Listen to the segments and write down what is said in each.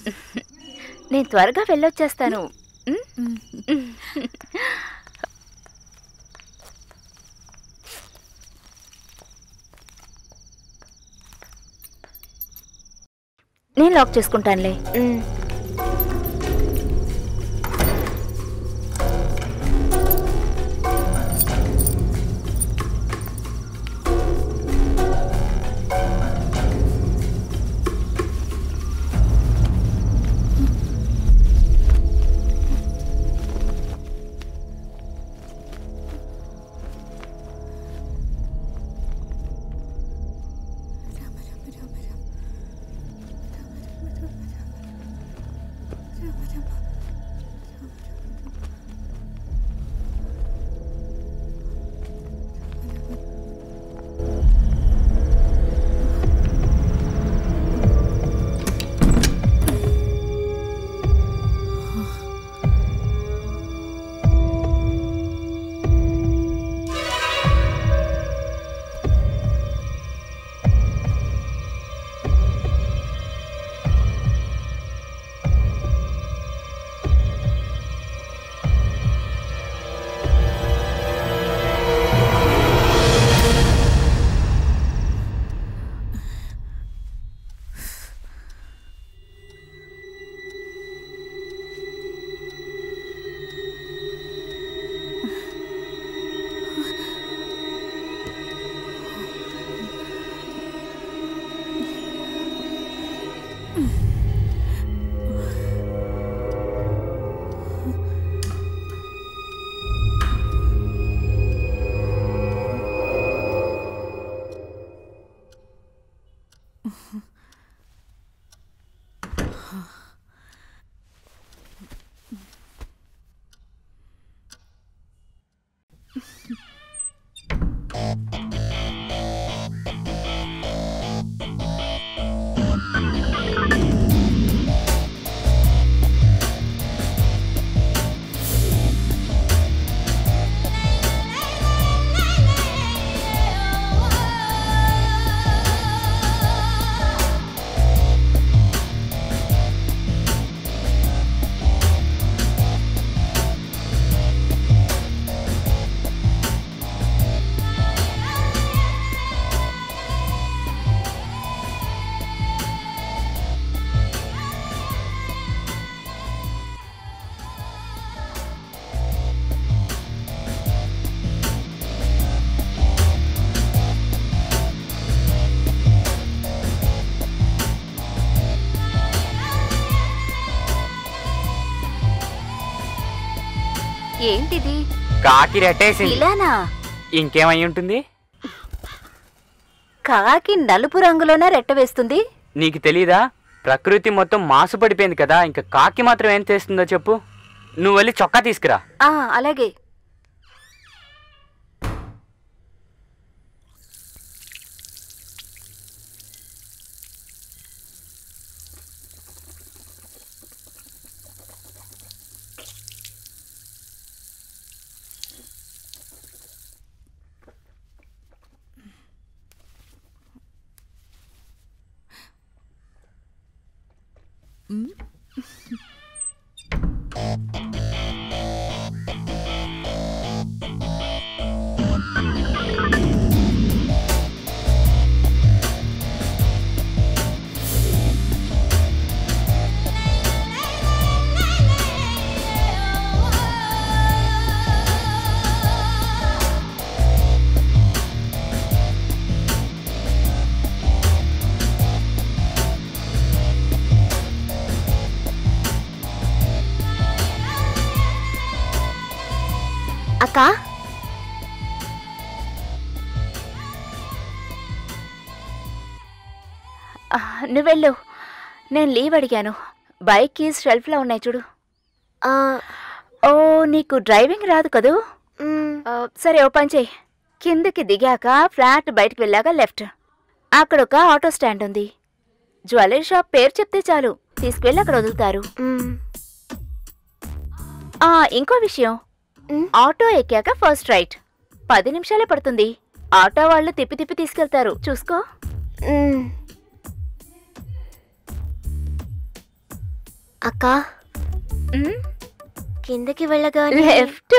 నేను త్వరగా వెళ్ళొచ్చేస్తాను ఉమ్? నేను లాక్ చేసుకుంటానులే ఉమ్. ఏంటిది కాకి రెట్టేసింది ఇలానా ఇంకేమై ఉంటుంది కాకి నలుపు రంగులోనే రెట్ట వేస్తుంది నీకు తెలీదా ప్రకృతి మొత్తం మాసు పడిపోయింది కదా ఇంకా కాకి మాత్రం ఏం చేస్తుందో చెప్పు నువ్వు వెళ్ళి చొక్కా తీసుకురా ఆ అలాగే అక్క ఆ, నువ్వు వెళ్ళు నేను లీవ్ అడిగాను బైక్ కీస్ షెల్ఫ్లో ఉన్నాయి చూడు ఆ, ఓ నీకు డ్రైవింగ్ రాదు కదూ మ్, ఆ, సరే ఓ పని చేయి కిందకి దిగాక ఫ్లాట్ బయటకు వెళ్ళాక లెఫ్ట్ అక్కడ ఒక ఆటో స్టాండ్ ఉంది జ్యువెలరీ షాప్ పేరు చెప్తే చాలు తీసుకువెళ్ళి అక్కడ వదులుతారు మ్, ఆ ఇంకో విషయం మ్. ఆటో ఎక్కాక ఫస్ట్ రైట్ పది నిమిషాలే పడుతుంది ఆటో వాళ్ళు తిప్పి తిప్పి తీసుకెళ్తారు చూసుకో మ్. అక్క మ్, కిందకి వెళ్ళగానే లెఫ్ట్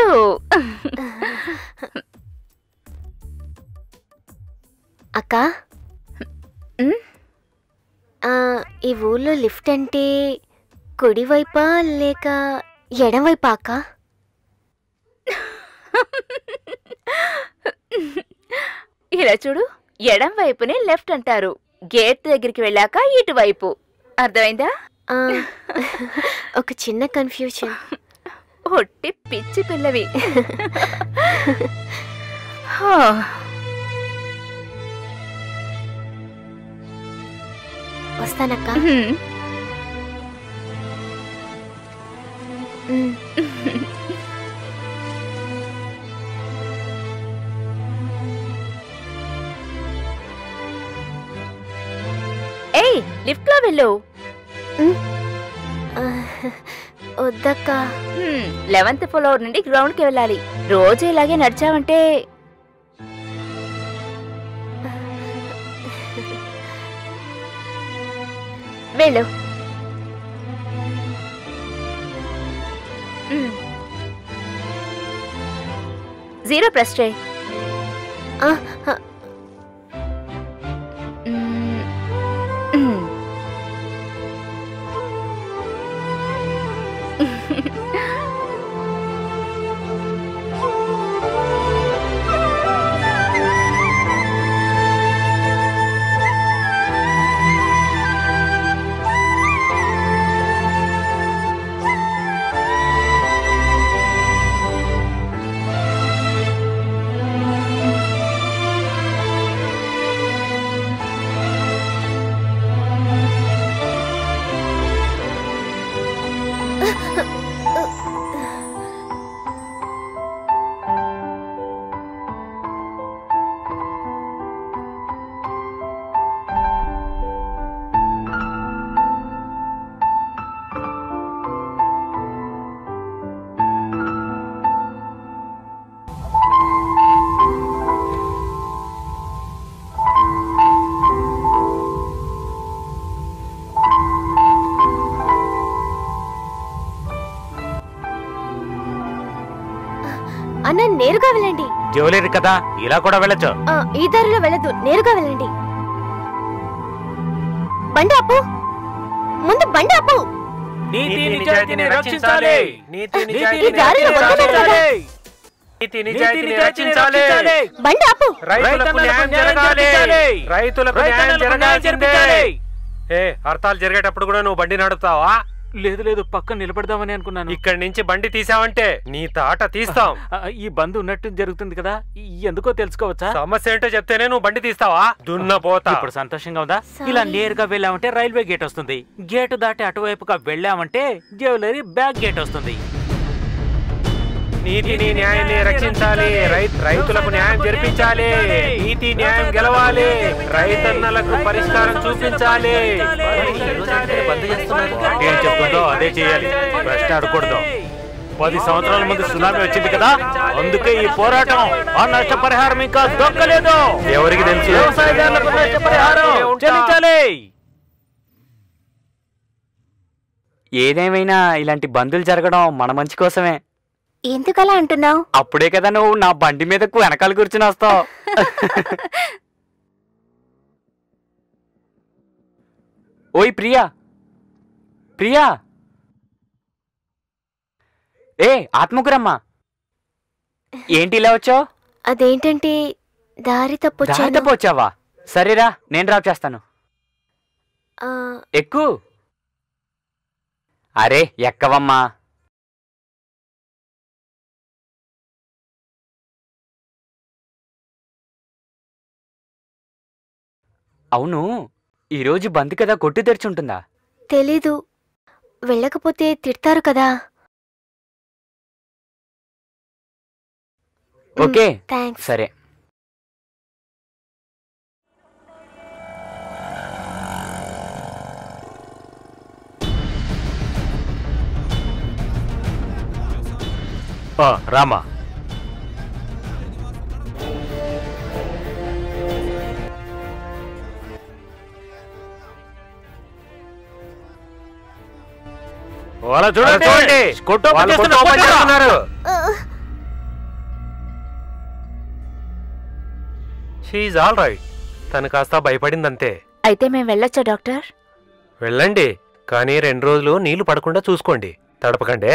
అక్క మ్, ఆ, ఈ ఊళ్ళో లిఫ్ట్ అంటే కుడివైపా లేక ఎడమవైపా అక్క ఇలా చూడు ఎడం వైపునే లెఫ్ట్ అంటారు గేట్ దగ్గరికి వెళ్ళాక ఇటువైపు అర్థమైందా ఆ, ఒక చిన్న కన్ఫ్యూజన్ ఒట్టి పిచ్చి పిల్లవి హా, వస్తానక్క మ్, మ్, ఏయ్ లిఫ్ట్ లో వెళ్ళు ఆ, వద్దక్క లెవెన్త్ ఫ్లోర్ నుండి గ్రౌండ్ కి వెళ్ళాలి రోజు ఇలాగే నడిచావంటే వెళ్ళు మ్. జీరో ప్రెస్ చేయి ఆ, ఆ, మ్, మ్. అన్న నేరుగా వెళ్ళండి జ్యువెలరీ కదా ఇలా కూడా వెళ్ళొచ్చు ఆ, ఈ దారిలో వెళ్ళదు నేరుగా వెళ్ళండి బండి అప్పు ముందు బండి అప్పు నీతి నిజాయితీని రక్షించాలి నీతి ఈ దారిలో వదిలేయండి. నీతి నిజాయితీని రక్షించాలి బండి అప్పు రైతులకు న్యాయం జరగాలి రైతులకు న్యాయం జరగాల్సిందే ఏ హర్తాలు జరిగేటప్పుడు కూడా నువ్వు బండి నడుపుతావా లేదు లేదు పక్కన నిలబడదామని అనుకున్నాను ఇక్కడి నుంచి బండి తీసావంటే నీ తాట తీస్తాం ఆ, ఈ బంద్ ఉన్నట్టు జరుగుతుంది కదా ఈ- ఎందుకో తెలుసుకోవచ్చా సమస్య ఏంటో చెప్తేనే నువ్వు బండి తీస్తావా దున్నపోతా ఇప్పుడు సంతోషంగా ఉందా Sorry. ఇలా నేరుగా వెళ్ళామంటే రైల్వే గేట్ వస్తుంది గేట్ దాటి అటువైపుగా వెళ్ళామంటే జ్యువెలరీ బ్యాక్ గేట్ వస్తుంది నీతిని న్యాయాన్ని రక్షించాలి రై- రైతులకు న్యాయం జరిపించాలి నీతి న్యాయం గెలవాలి రైతన్నలకు పరిష్కారం చూపించాలి ఏం చెప్తుందో అదే చేయాలి ప్రశ్న అడగకూడదు పది సంవత్సరాల ముందు సునామీ వచ్చింది కదా అందుకే ఈ పోరాటం ఆ నష్టపరిహారం ఇంకా దొక్కలేదు ఎవరికి తెలుసు? వ్యవసాయదారులకు నష్టపరిహారం చెల్లించాలి ఏదేమైనా ఇలాంటి బందులు జరగడం మన మంచి కోసమే ఎందుకలా అంటున్నావు అప్పుడే కదా నువ్వు నా బండి మీదకు వెనకాల కూర్చుని వస్తావు ఓయ్ ప్రియా ప్రియా ఏ ఆత్మకురమ్మా ఏంటి ఇలా వచ్చావు అదేంటంటే దారి తప్పొచ్చాను దారితప్పు వచ్చావా సరేరా నేను డ్రాప్ చేస్తాను ఆ, ఎక్కు అరే ఎక్కవమ్మా అవును ఈరోజు బంద్ కదా కొట్టు తెరిచుంటుందా తెలీదు వెళ్ళకపోతే తిడతారు కదా ఓకే థ్యాంక్స్ సరే ఆ, రామా వాళ్ళ అలా చూడండి చూడండి కొట్టు వాళ్ళు చేస్తున్నారు, కొట్టు ఓపెన్ కొట్టురా. చేస్తున్నారు షీఈ్ ఆల్ రైట్ తను కాస్త భయపడిందంతే అయితే మేము వెళ్ళొచ్చా డాక్టర్ వెళ్ళండి కానీ రెండు రోజులు నీళ్లు పడకుండా చూసుకోండి తడపకండే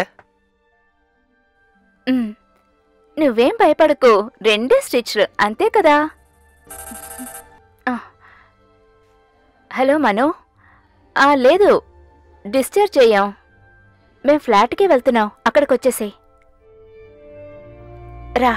ఉమ్. నువ్వేం భయపడకు రెండే స్టిచ్లు అంతే కదా ఆ. హలో మను ఆ, లేదు డిశ్చార్జ్ చెయ్యాం మేం ఫ్లాట్కి వెళ్తున్నాం అక్కడికి వచ్చేసేయ్ రా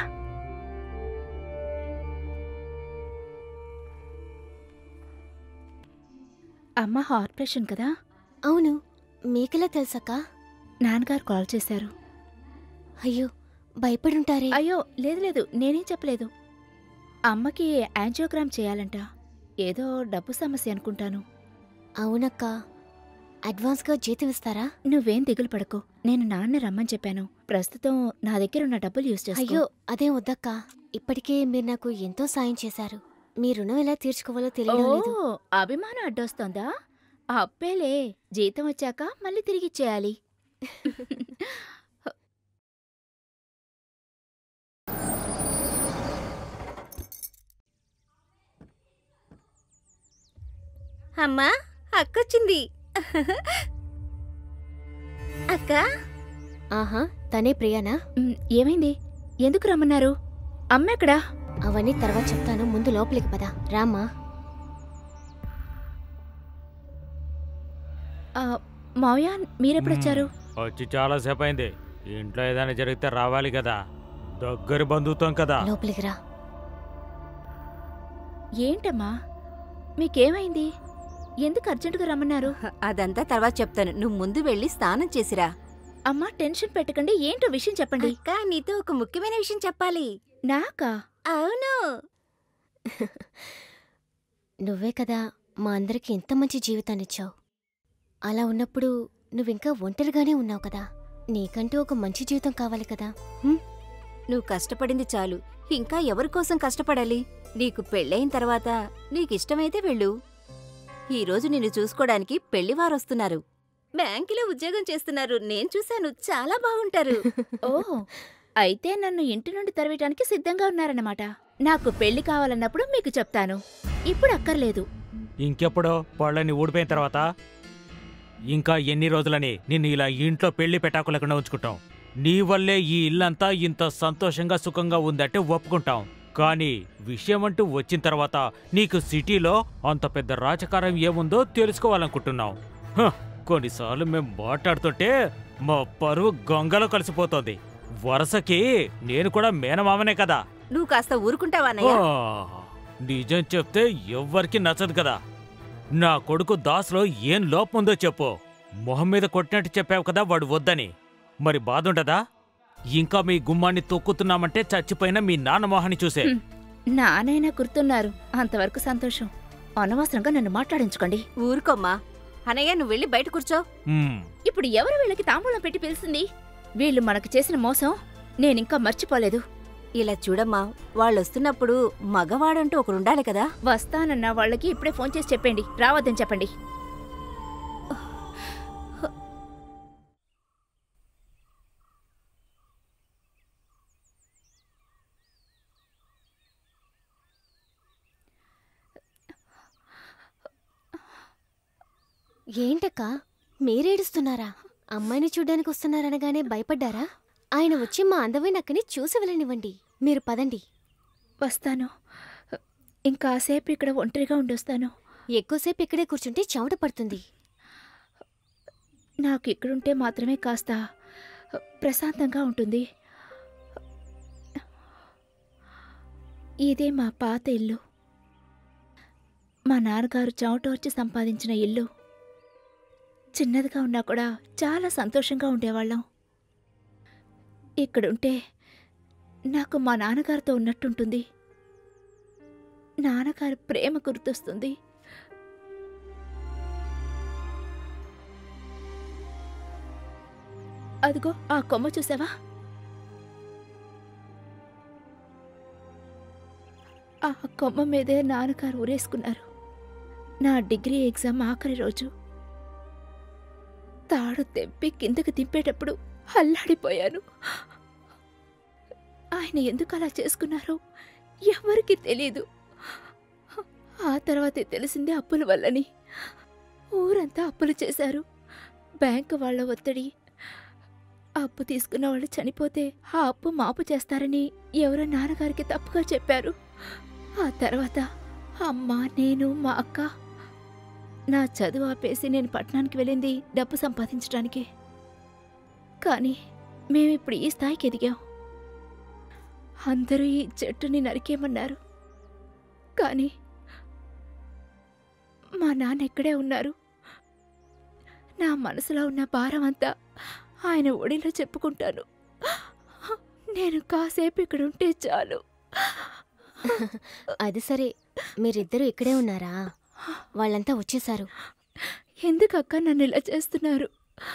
అమ్మ హార్ట్ పేషెంట్ కదా అవును మీకెలా తెలుసక్క నాన్నగారు కాల్ చేశారు అయ్యో భయపడుంటారే అయ్యో లేదు లేదు నేనేం చెప్పలేదు అమ్మకి యాంజియోగ్రామ్ చేయాలంట ఏదో డబ్బు సమస్య అనుకుంటాను అవునక్క అడ్వాన్స్గా జీతం ఇస్తారా నువ్వేం దిగులు పడకు నేను నాన్న రమ్మని చెప్పాను ప్రస్తుతం నా దగ్గర ఉన్న డబ్బులు యూజ్ చేసుకో అయ్యో అదేం వద్దక్క ఇప్పటికే మీరు నాకు ఎంతో సాయం చేశారు మీ రుణం ఎలా తీర్చుకోవాలో తెలియడం లేదు ఓ అభిమానం అడ్డొస్తోందా అప్పేలే జీతం వచ్చాక మళ్ళీ తిరిగిచ్చేయాలి అమ్మా అక్కొచ్చింది అక్క ఆహా తనే ప్రియానా ఉమ్, ఏమైంది ఎందుకు రమ్మన్నారు అమ్మ ఎక్కడా అవన్నీ తర్వాత చెప్తాను ముందు లోపలికి పద రామ్మా ఆ, మావయ్య మీరెప్పుడొచ్చారు వచ్చి చాలా సేపు అయింది ఇంట్లో ఏదైనా జరిగితే రావాలి కదా దగ్గర బంధుత్వం కదా లోపలికి రా ఏంటమ్మా మీకేమైంది ఎందుకు అర్జెంటుగా రమ్మన్నారు అదంతా తర్వాత చెప్తాను నువ్వు ముందు వెళ్ళి స్నానం చేసిరా అమ్మా టెన్షన్ పెట్టకండి ఏంటో విషయం చెప్పండి అక్క నీతో ఒక ముఖ్యమైన విషయం చెప్పాలి నాకా అవును నువ్వే కదా మా అందరికి ఎంత మంచి జీవితాన్నిచ్చావు అలా ఉన్నప్పుడు నువ్వింకా ఒంటరిగానే ఉన్నావు కదా నీకంటూ ఒక మంచి జీవితం కావాలి కదా నువ్వు కష్టపడింది చాలు ఇంకా ఎవరి కోసం కష్టపడాలి నీకు పెళ్ళైన తర్వాత నీకిష్టమైతే వెళ్ళు ఈ రోజు నిన్ను చూసుకోవడానికి పెళ్లివారొస్తున్నారు బ్యాంకులో ఉద్యోగం చేస్తున్నారు నేను చూశాను చాలా బాగుంటారు ఓ అయితే నన్ను ఇంటి నుండి తరవేయటానికి సిద్ధంగా ఉన్నారన్నమాట నాకు పెళ్లి కావాలన్నప్పుడు మీకు చెప్తాను ఇప్పుడు అక్కర్లేదు ఇంకెప్పుడో పళ్ళని ఊడిపోయిన తర్వాత ఇంకా ఎన్ని రోజులని నిన్ను ఇలా ఇంట్లో పెళ్లి పెటాకులేకుండా ఉంచుకుంటాం నీ వల్లే ఈ ఇల్లంతా ఇంత సంతోషంగా సుఖంగా ఉందంటే ఒప్పుకుంటాం కానీ విషయం అంటూ వచ్చిన తర్వాత నీకు సిటీలో అంత పెద్ద రాజకారం ఏముందో తెలుసుకోవాలనుకుంటున్నాం హ, కొన్నిసార్లు మేము మాట్లాడుతుంటే మా పరువు గంగలో కలిసిపోతోంది వరుసకి నేను కూడా మేనమామనే కదా నువ్వు కాస్త ఊరుకుంటావా అన్నయ్య ఆ, నిజం చెప్తే ఎవ్వరికి నచ్చదు కదా నా కొడుకు దాస్లో ఏం లోపం ఉందో చెప్పు మొహం మీద కొట్టినట్టు చెప్పావు కదా వాడు వద్దని మరి బాధుండదా ఇంకా మీ గుమ్మాన్ని తొక్కుతున్నామంటే చచ్చిపోయిన మీ నాన్న మొహాన్ని చూసే హ్మ్. నానైనా గుర్తున్నారు అంతవరకు సంతోషం అనవసరంగా నన్ను మాట్లాడించుకోండి ఊరుకోమ్మా అన్నయ్య నువ్వు వెళ్ళి బయట కూర్చో మ్మ్. ఇప్పుడు ఎవరు వీళ్ళకి తాంబూలం పెట్టి పిలిచింది వీళ్ళు మనకు చేసిన మోసం నేనింకా మర్చిపోలేదు ఇలా చూడమ్మా వాళ్ళొస్తున్నప్పుడు మగవాడంటూ ఒకరుండాలి కదా వస్తానన్న వాళ్ళకి ఇప్పుడే ఫోన్ చేసి చెప్పండి రావద్దని చెప్పండి ఏంటక్క మీరేడుస్తున్నారా అమ్మాయిని చూడ్డానికి వస్తున్నారనగానే భయపడ్డారా ఆయన వచ్చి మా అందమైన అక్కని చూసి వెళ్ళనివ్వండి మీరు పదండి వస్తాను ఇంకాసేపు ఇక్కడ ఒంటరిగా ఉండొస్తాను ఎక్కువసేపు ఇక్కడే కూర్చుంటే చెమట పడుతుంది నాకు ఇక్కడుంటే మాత్రమే కాస్త ప్రశాంతంగా ఉంటుంది ఇదే మా పాత ఇల్లు మా నాన్నగారు చెమటోర్చి సంపాదించిన ఇల్లు చిన్నదిగా ఉన్నా కూడా చాలా సంతోషంగా ఉండేవాళ్ళం ఇక్కడుంటే నాకు మా నాన్నగారితో ఉన్నట్టుంటుంది నాన్నగారి ప్రేమ గుర్తొస్తుంది అదిగో ఆ కొమ్మ చూసావా ఆ కొమ్మ మీదే నాన్నగారు ఊరేసుకున్నారు నా డిగ్రీ ఎగ్జామ్ ఆఖరి రోజు తాడు తెప్పి కిందకి దింపేటప్పుడు అల్లాడిపోయాను ఆయన ఎందుకు అలా చేసుకున్నారో ఎవరికీ తెలీదు ఆ తర్వాతే తెలిసింది అప్పుల వల్లని ఊరంతా అప్పులు చేశారు బ్యాంకు వాళ్ళ ఒత్తిడి అప్పు తీసుకున్న వాళ్ళు చనిపోతే ఆ అప్పు మాపు చేస్తారని ఎవరో నాన్నగారికి తప్పుగా చెప్పారు ఆ తర్వాత అమ్మ నేను మా అక్క నా చదువు ఆపేసి నేను పట్టణానికి వెళ్ళింది డబ్బు సంపాదించడానికి కానీ మేమిప్పుడు ఈ స్థాయికి ఎదిగాం అందరూ ఈ చెట్టుని నరికేమన్నారు కానీ మా నాన్న ఇక్కడే ఉన్నారు నా మనసులో ఉన్న భారం అంతా ఆయన ఒడిలో చెప్పుకుంటాను నేను కాసేపు ఇక్కడ ఉంటే చాలు అది సరే మీరిద్దరూ ఇక్కడే ఉన్నారా వాళ్ళంతా వచ్చేశారు ఎందుకక్క నన్ను ఇలా చేస్తున్నారు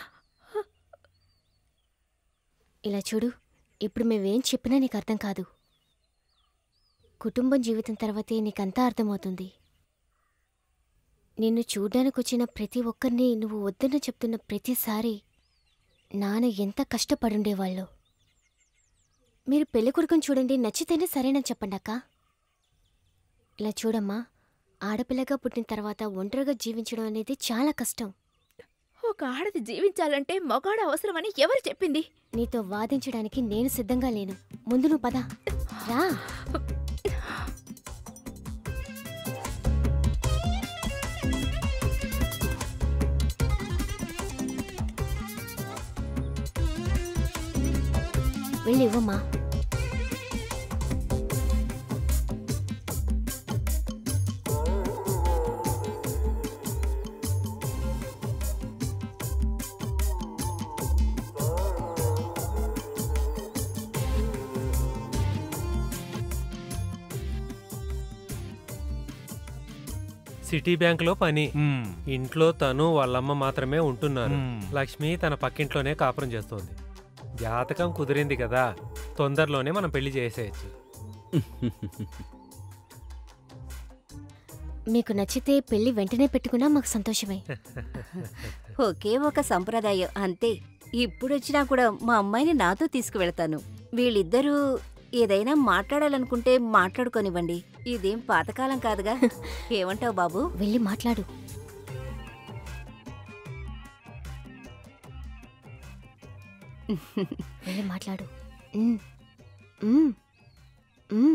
ఇలా చూడు ఇప్పుడు మేమేం చెప్పినా నీకు అర్థం కాదు కుటుంబం జీవితం తర్వాతే నీకంతా అర్థమవుతుంది నిన్ను చూడ్డానికి వచ్చిన ప్రతి ఒక్కరిని నువ్వు వద్దన్న చెప్తున్న ప్రతిసారి నాన్న ఎంత కష్టపడుండేవాళ్ళు మీరు పెళ్లి కొడుకుని చూడండి నచ్చితేనే సరేనని చెప్పండి అక్క ఇలా చూడమ్మా ఆడపిల్లగా పుట్టిన తర్వాత ఒంటరిగా జీవించడం అనేది చాలా కష్టం ఒక ఆడది జీవించాలంటే మగాడు అవసరమని ఎవరు చెప్పింది నీతో వాదించడానికి నేను సిద్ధంగా లేను ముందు నువ్వు పద రా వెళ్ళి ఇవ్వమ్మా సిటీ బ్యాంక్ లో పని మ్మ్. ఇంట్లో తను వాళ్ళమ్మ మాత్రమే ఉంటున్నారు మ్మ్. లక్ష్మి తన పక్కింట్లోనే కాపురం చేస్తోంది జాతకం కుదిరింది కదా తొందరలోనే మనం పెళ్లి చేసేయచ్చు మీకు నచ్చితే పెళ్లి వెంటనే పెట్టుకున్నా మాకు సంతోషమే ఒకే ఒక సంప్రదాయం అంతే ఇప్పుడొచ్చినా కూడా మా అమ్మాయిని నాతో తీసుకువెళ్తాను వీళ్ళిద్దరూ ఏదైనా మాట్లాడాలనుకుంటే మాట్లాడుకోనివ్వండి ఇదేం పాతకాలం కాదుగా ఏమంటావు బాబు వెళ్ళి మాట్లాడు వెళ్ళి మాట్లాడు ఉమ్. ఉమ్. ఉమ్.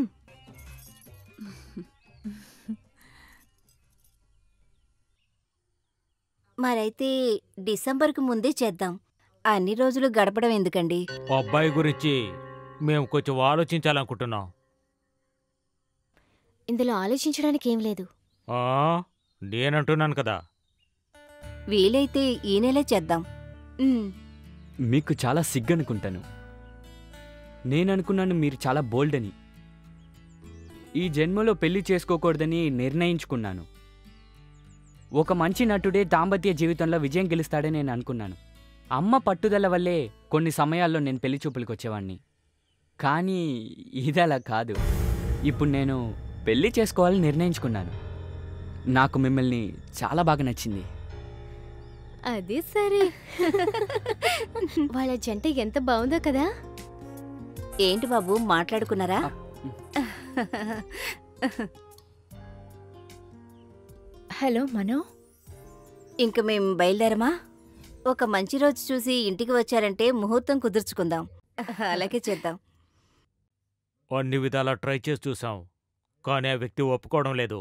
మరైతే డిసెంబర్కు ముందే చేద్దాం అన్ని రోజులు గడపడం ఎందుకండి అబ్బాయి గురించి మేము కొంచెం ఆలోచించాలనుకుంటున్నాం ఇందులో ఆలోచించడానికి ఏం లేదు ఆ, నేనంటున్నాను కదా వీలైతే ఈ నెలే చేద్దాం ఉమ్, మీకు చాలా సిగ్గనుకుంటాను నేను అనుకున్నాను మీరు చాలా బోల్డ్ అని ఈ జన్మలో పెళ్లి చేసుకోకూడదని నిర్ణయించుకున్నాను ఒక మంచి నటుడే దాంపత్య జీవితంలో విజయం గెలుస్తాడని నేను అనుకున్నాను అమ్మ పట్టుదల వల్లే కొన్ని సమయాల్లో నేను పెళ్లి చూపులకు వచ్చేవాడిని కానీ ఇది అలా కాదు ఇప్పుడు నేను పెళ్లి చేసుకోవాలని నిర్ణయించుకున్నాను నాకు మిమ్మల్ని చాలా బాగా నచ్చింది అది సరే వాళ్ళ జంట ఎంత బాగుందో కదా ఏంటి బాబు మాట్లాడుకున్నారా హలో మనో ఇంక మేం బయలుదేరమా ఒక మంచి రోజు చూసి ఇంటికి వచ్చారంటే ముహూర్తం కుదుర్చుకుందాం అలాగే చేద్దాం అన్ని విధాలా ట్రై చేసి చూసాం కానీ ఆ వ్యక్తి ఒప్పుకోవడం లేదు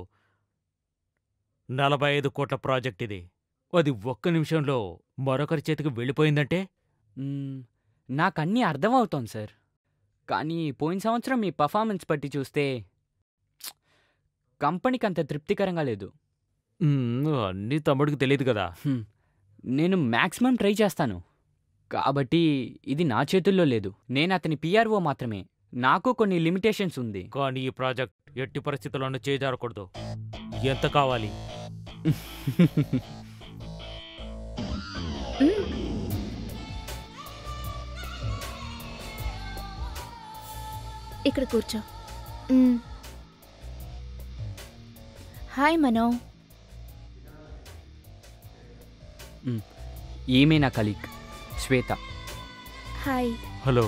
నలభై ఐదు కోట్ల ప్రాజెక్ట్ ఇది అది ఒక్క నిమిషంలో మరొకరి చేతికి వెళ్ళిపోయిందంటే మ్మ్, నాకన్నీ అర్థమవుతోంది సార్ కానీ పోయిన సంవత్సరం మీ పర్ఫార్మెన్స్ బట్టి చూస్తే కంపెనీకి అంత తృప్తికరంగా లేదు మ్మ్, అన్నీ తమ్ముడికి తెలియదు కదా హ్మ్. నేను మ్యాక్సిమం ట్రై చేస్తాను కాబట్టి ఇది నా చేతుల్లో లేదు నేను అతని పిఆర్ఓ మాత్రమే నాకు కొన్ని లిమిటేషన్స్ ఉంది కానీ ఈ ప్రాజెక్ట్ ఎట్టి పరిస్థితుల్లోనూ చేజారకూడదు ఎంత కావాలి ఇక్కడ కూర్చో ఉమ్. హాయ్ మనో ఈమె నా కలీగ్ శ్వేత హాయ్ హలో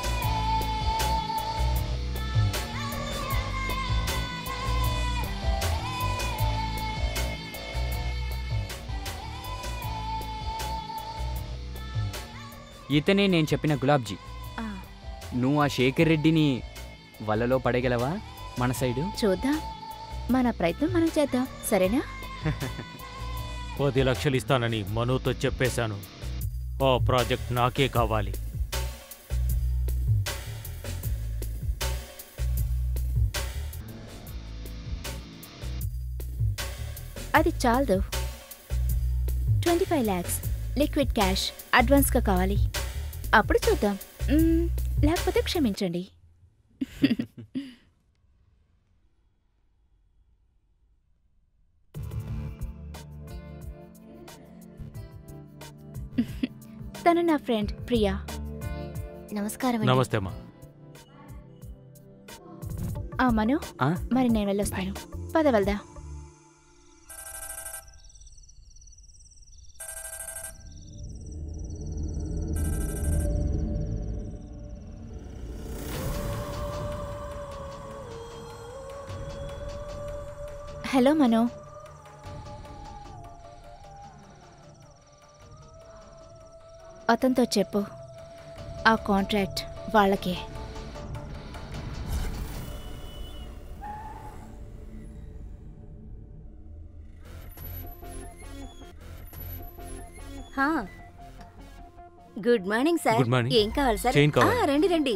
ఇతనే నేను చెప్పిన గులాబ్జీ ఆ, నువ్వు ఆ శేఖర్ రెడ్డిని వలలో పడగలవా మన సైడు చూద్దాం మన ప్రయత్నం మనం చేద్దాం సరేనా పది లక్షలు ఇస్తానని మనోతో చెప్పేశాను ఆ ప్రాజెక్ట్ నాకే కావాలి అది చాలదు twenty five lakhs liquid cash అడ్వాన్స్గా కావాలి అప్పుడు చూద్దాం మ్మ్, లేకపోతే క్షమించండి తను నా ఫ్రెండ్ ప్రియా నమస్కారం అండి నమస్తే అమ్మా ఆ మను ఆ? మరి నేను వెళ్ళొస్తాను పద వెళ్దా హలో మను అతనితో చెప్పు ఆ కాంట్రాక్ట్ వాళ్ళకే హా. Good morning sir good morning. ఏం కావాలి సార్ చైన్ కావాలి. ఆ, రండి రండి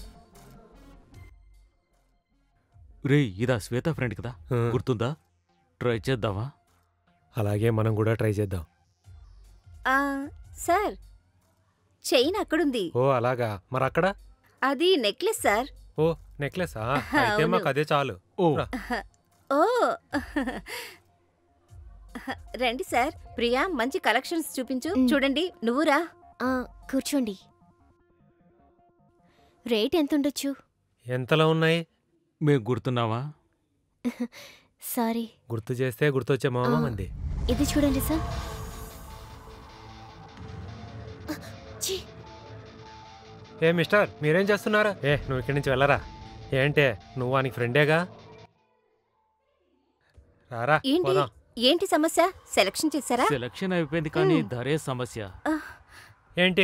రే ఇదా శ్వేత ఫ్రెండ్ కదా ఆ, గుర్తుందా ట్రై చేద్దామా అలాగే మనం కూడా ట్రై చేద్దాం ఆ, సార్ చైన్ అక్కడుంది ఓ అలాగా మరి అక్కడ అది నెక్లెస్ సార్ ఓ నెక్లెస్ అయితే అవును. మాకు అదే చాలు ఓ రా. ఓ రండి సార్ ప్రియా మంచి కలెక్షన్స్ చూపించు మ్. చూడండి నువ్వురా ఆ, కూర్చోండి రేట్ ఎంత ఉండొచ్చు ఎంతలో ఉన్నాయి మేము గుర్తున్నావా సారీ గుర్తు చేస్తే గుర్తొచ్చే మామ ఆ. మంది ఇది చూడండి సార్ ఛీ, ఏ మిస్టర్ మీరేం చేస్తున్నారు ఏ నువ్వు ఇక్కడి నుంచి వెళ్ళరా ఏంటే నువ్వు వానికి ఫ్రెండేగా రారా ఏంటి పోదాం ఏంటి సమస్య సెలక్షన్ చేశారా సెలక్షన్ అయిపోయింది కానీ మ్. ధరే సమస్య ఏంటి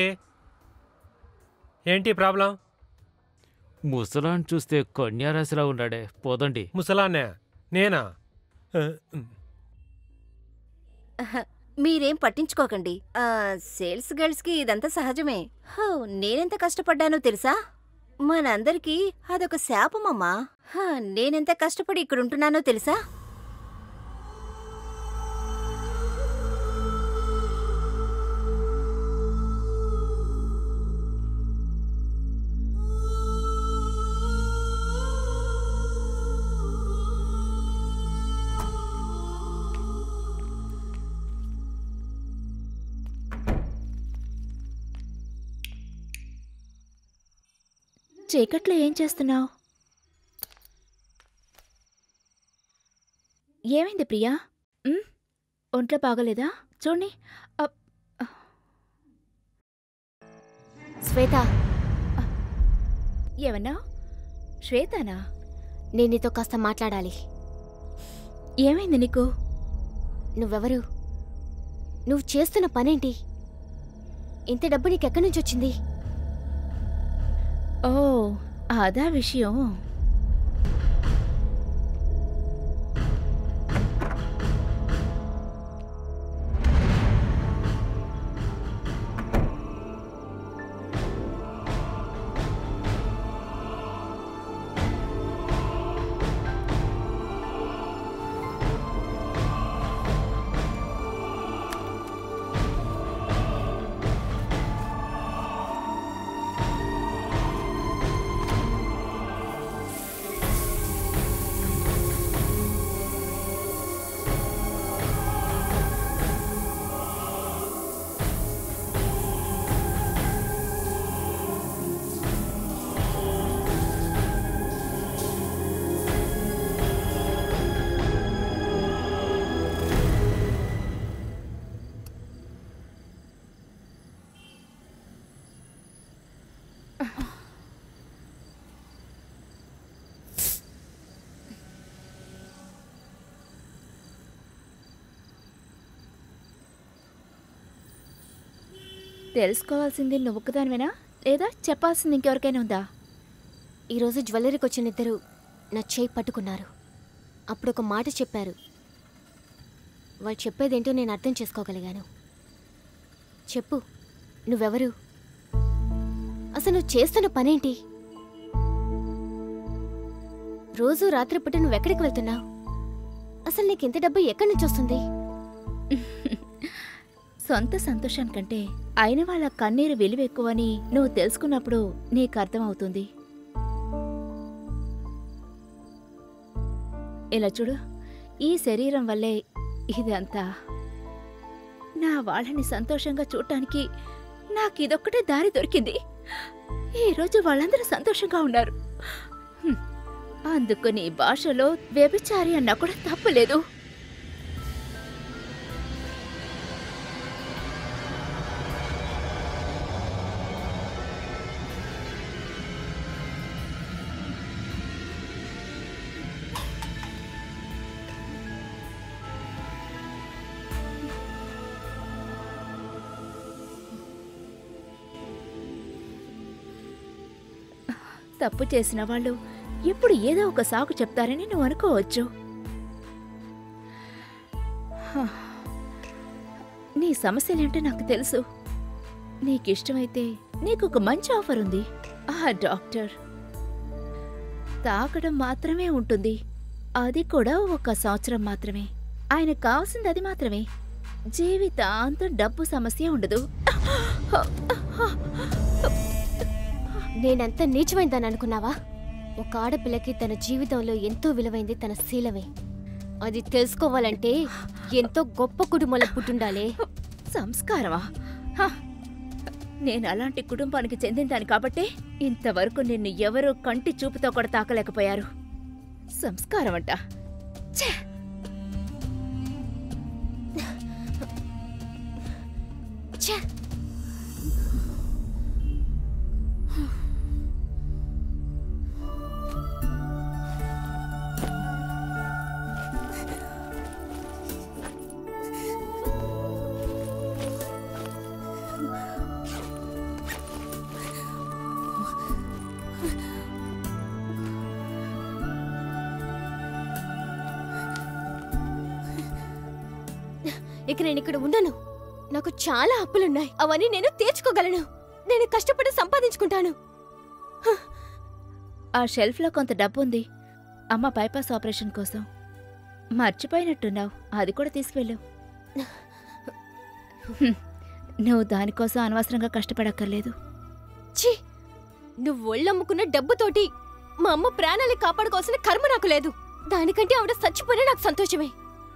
ఏంటి ప్రాబ్లం ముసలాన్ చూస్తే కన్యారాశిలా ఉన్నాడే పోదండి ముసలానే నేనా ఆ, మీరేం పట్టించుకోకండి ఆ, సేల్స్ గర్ల్స్ కి ఇదంతా సహజమే హో, నేనెంత కష్టపడ్డానో తెలుసా మనందరికీ అదొక శాపమమ్మా హా, నేనెంత కష్టపడి ఇక్కడ ఉంటున్నానో తెలుసా చీకట్లో ఏం చేస్తున్నావు ఏమైంది ప్రియా ఉమ్, ఒంట్లో బాగోలేదా చూడండి అప్, శ్వేత ఏమన్నా శ్వేతానా నేను నీతో కాస్త మాట్లాడాలి ఏమైంది నీకు నువ్వెవరు నువ్వు చేస్తున్న పనేంటి ఇంత డబ్బు నీకెక్కడి నుంచి వచ్చింది ఓ అదా విషయం తెలుసుకోవాల్సింది నువ్వు ఒక్కదానివేనా లేదా చెప్పాల్సింది ఇంకెవరికైనా ఉందా ఈరోజు జ్యువెలరీకి వచ్చిన ఇద్దరు నా చేయి పట్టుకున్నారు అప్పుడు ఒక మాట చెప్పారు వాళ్ళు చెప్పేదేంటో నేను అర్థం చేసుకోగలిగాను చెప్పు నువ్వెవరు అసలు నువ్వు చేస్తున్న పనేంటి రోజు రాత్రిపూట నువ్వెక్కడికి వెళ్తున్నావు అసలు నీకు ఇంత డబ్బు ఎక్కడి నుంచి వస్తుంది సొంత సంతోషానికంటే అయిన వాళ్ళ కన్నీరు విలువ ఎక్కువని నువ్వు తెలుసుకున్నప్పుడు నీకు అర్థమవుతుంది ఇలా చూడు ఈ శరీరం వల్లే ఇదంతా నా వాళ్ళని సంతోషంగా చూడటానికి నాకు ఇదొక్కటే దారి దొరికింది ఈరోజు వాళ్ళందరూ సంతోషంగా ఉన్నారు హ్మ్. అందుకు నీ భాషలో వ్యభిచారి అన్నా కూడా తప్పలేదు తప్పు చేసిన వాళ్ళు ఎప్పుడు ఏదో ఒక సాకు చెప్తారని నువ్వు అనుకోవచ్చు హ. నీ సమస్యలేంటో నాకు తెలుసు నీకిష్టమైతే నీకు ఒక మంచి ఆఫర్ ఉంది ఆ డాక్టర్ తాకడం మాత్రమే ఉంటుంది అది కూడా ఒక సంవత్సరం మాత్రమే ఆయనకు కావాల్సింది అది మాత్రమే జీవితాంతం డబ్బు సమస్య ఉండదు నేనంత నీచమైందని అనుకున్నావా ఒక ఆడపిల్లకి తన జీవితంలో ఎంతో విలువైంది తన శీలమే అది తెలుసుకోవాలంటే ఎంతో గొప్ప కుటుంబంలో పుట్టుండాలే సంస్కారమా హ! నేను అలాంటి కుటుంబానికి చెందిందాన్ని కాబట్టే ఇంతవరకు నిన్ను ఎవరూ కంటి చూపుతో కూడా తాకలేకపోయారు సంస్కారం అంట ఛే! ఛే! ఇక నేను ఇక్కడ ఉండను నాకు చాలా అప్పులున్నాయి అవన్నీ నేను తీర్చుకోగలను నేను కష్టపడి సంపాదించుకుంటాను ఆ షెల్ఫ్లో కొంత డబ్బు ఉంది అమ్మ బైపాస్ ఆపరేషన్ కోసం మర్చిపోయినట్టున్నావు అది కూడా తీసుకువెళ్ళు హ్మ్. నువ్వు దానికోసం అనవసరంగా కష్టపడక్కర్లేదు ఛీ నువ్వు ఒళ్ళమ్ముకున్న డబ్బుతోటి మా అమ్మ ప్రాణాలు కాపాడుకోవాల్సిన కర్మ నాకు లేదు దానికంటే ఆవిడ చచ్చిపోయినా నాకు సంతోషమే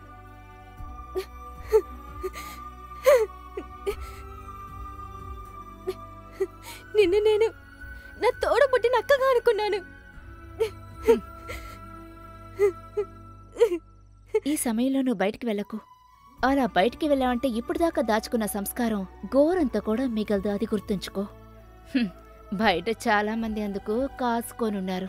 నిన్ను నేను నా తోడబుట్టిన అక్కగా అనుకున్నాను ఈ సమయంలో నువ్వు బయటికి వెళ్ళకు అలా బయటికి వెళ్ళావంటే ఇప్పుడు దాకా దాచుకున్న సంస్కారం గోరంత కూడా మిగలదు అది గుర్తుంచుకో హ్మ్. బయట చాలా మంది అందుకు కాసుకోనున్నారు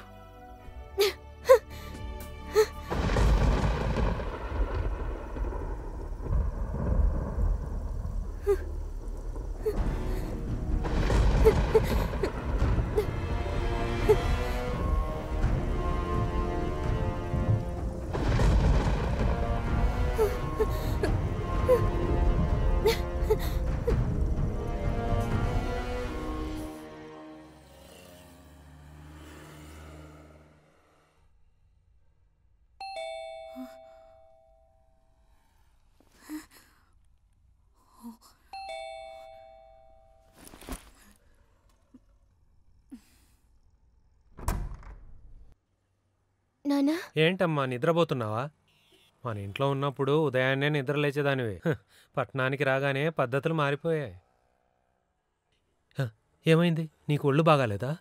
నానా ఏంటమ్మా నిద్రపోతున్నావా మన ఇంట్లో ఉన్నప్పుడు ఉదయాన్నే నిద్ర లేచేదానివి హ, పట్టణానికి రాగానే పద్ధతులు మారిపోయాయి హ, ఏమైంది నీకు ఒళ్ళు బాగాలేదా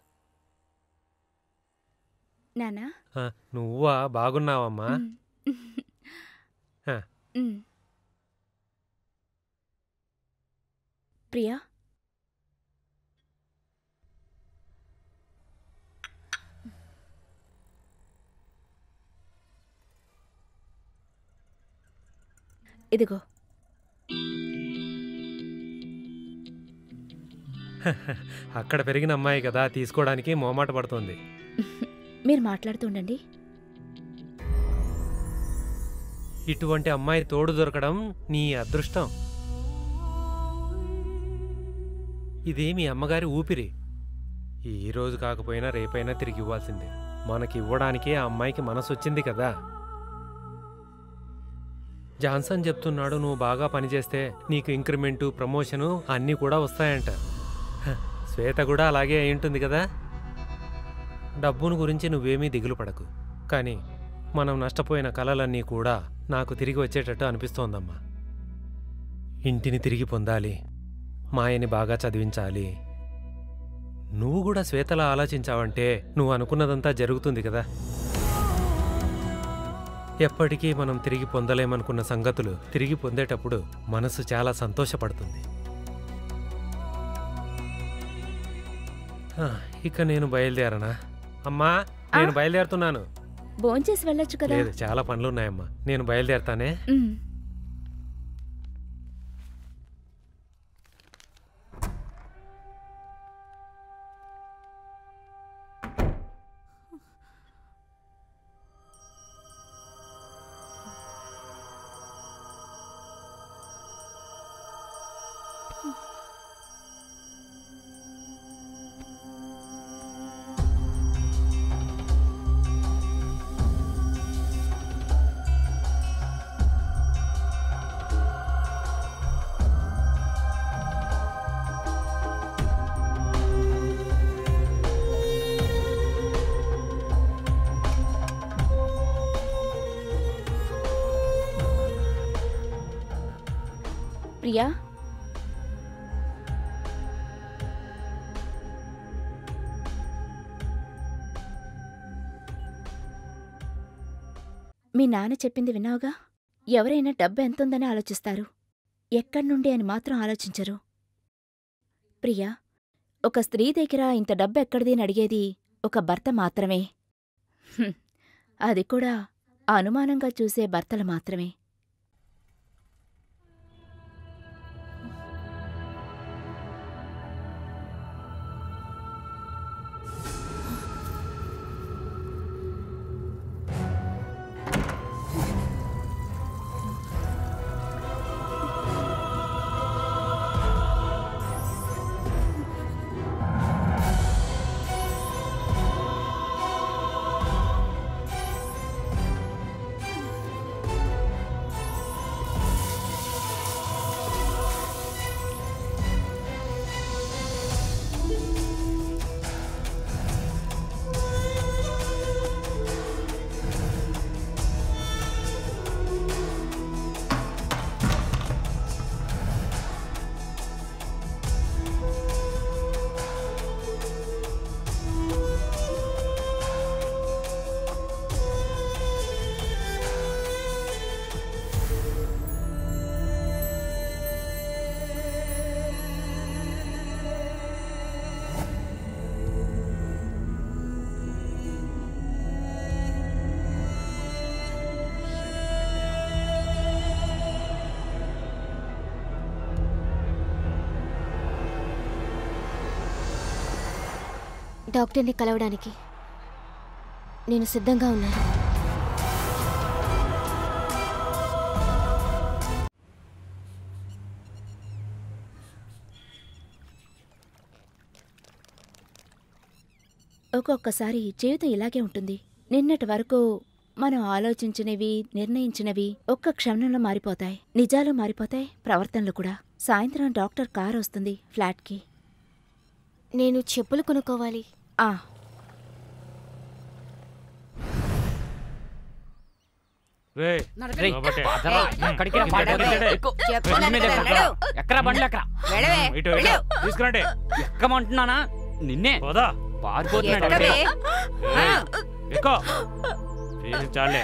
నానా హ, నువ్వా బాగున్నావమ్మా హ. ప్రియా ఇదిగో అక్కడ పెరిగిన అమ్మాయి కదా తీసుకోవడానికి మోమాట పడుతుంది మీరు మాట్లాడుతూ ఉండండి ఇటువంటి అమ్మాయి తోడు దొరకడం నీ అదృష్టం ఇది మీ అమ్మగారి ఊపిరి ఈ రోజు కాకపోయినా రేపైనా తిరిగి ఇవ్వాల్సిందే మనకి ఇవ్వడానికి ఆ అమ్మాయికి మనసు వచ్చింది కదా జాన్సన్ చెప్తున్నాడు నువ్వు బాగా పనిచేస్తే నీకు ఇంక్రిమెంటు ప్రమోషను అన్నీ కూడా వస్తాయంట హ, శ్వేత కూడా అలాగే అయి ఉంటుంది కదా డబ్బును గురించి నువ్వేమీ దిగులు పడకు కానీ మనం నష్టపోయిన కలలన్నీ కూడా నాకు తిరిగి వచ్చేటట్టు అనిపిస్తోందమ్మా ఇంటిని తిరిగి పొందాలి మాయని బాగా చదివించాలి నువ్వు కూడా శ్వేతలా ఆలోచించావంటే నువ్వు అనుకున్నదంతా జరుగుతుంది కదా ఎప్పటికీ మనం తిరిగి పొందలేమనుకున్న సంగతులు తిరిగి పొందేటప్పుడు మనసు చాలా సంతోషపడుతుంది ఆ, ఇక నేను బయలుదేరనా అమ్మా నేను బయలుదేరుతున్నాను భోంచేసి వెళ్ళొచ్చు కదా లేదు చాలా పనులున్నాయమ్మా నేను బయలుదేరతానే ఉమ్. ప్రియా మీ నాన్న చెప్పింది విన్నావుగా ఎవరైనా డబ్బు ఎంతుందని ఆలోచిస్తారు ఎక్కడి నుండి అని మాత్రం ఆలోచించరు ప్రియా ఒక స్త్రీ దగ్గర ఇంత డబ్బు ఎక్కడిది అని అడిగేది ఒక భర్త మాత్రమే హ్మ్, అది కూడా అనుమానంగా చూసే భర్తలు మాత్రమే డాక్టర్ని కలవడానికి నేను సిద్ధంగా ఉన్నాను ఒక్కొక్కసారి జీవితం ఇలాగే ఉంటుంది నిన్నటి వరకు మనం ఆలోచించినవి నిర్ణయించినవి ఒక్క క్షణంలో మారిపోతాయి నిజాలు మారిపోతాయి ప్రవర్తనలు కూడా సాయంత్రం డాక్టర్ కార్ వస్తుంది ఫ్లాట్కి నేను చెప్పులు కొనుక్కోవాలి ఆ రే రేయ్, కాబట్టి. పదరా, ఎక్కడికి రా, ఏయ్, పద, ఇటు, ఇటు, ఇటు. చెప్పు బండి మీద నన్ను ఎక్కురా. నడు. ఎక్కరా బండ్లు ఎక్కరా వెళ్ళవే, ఇటు, ఇటు. వెళ్ళు. తీసుకురండి ఎక్కమంటున్నానా నిన్నే పోదా పారిపోతున్నాడు ఎక్కవే. అంటే. ఆ, ఎక్కువ ఫీజు చాలే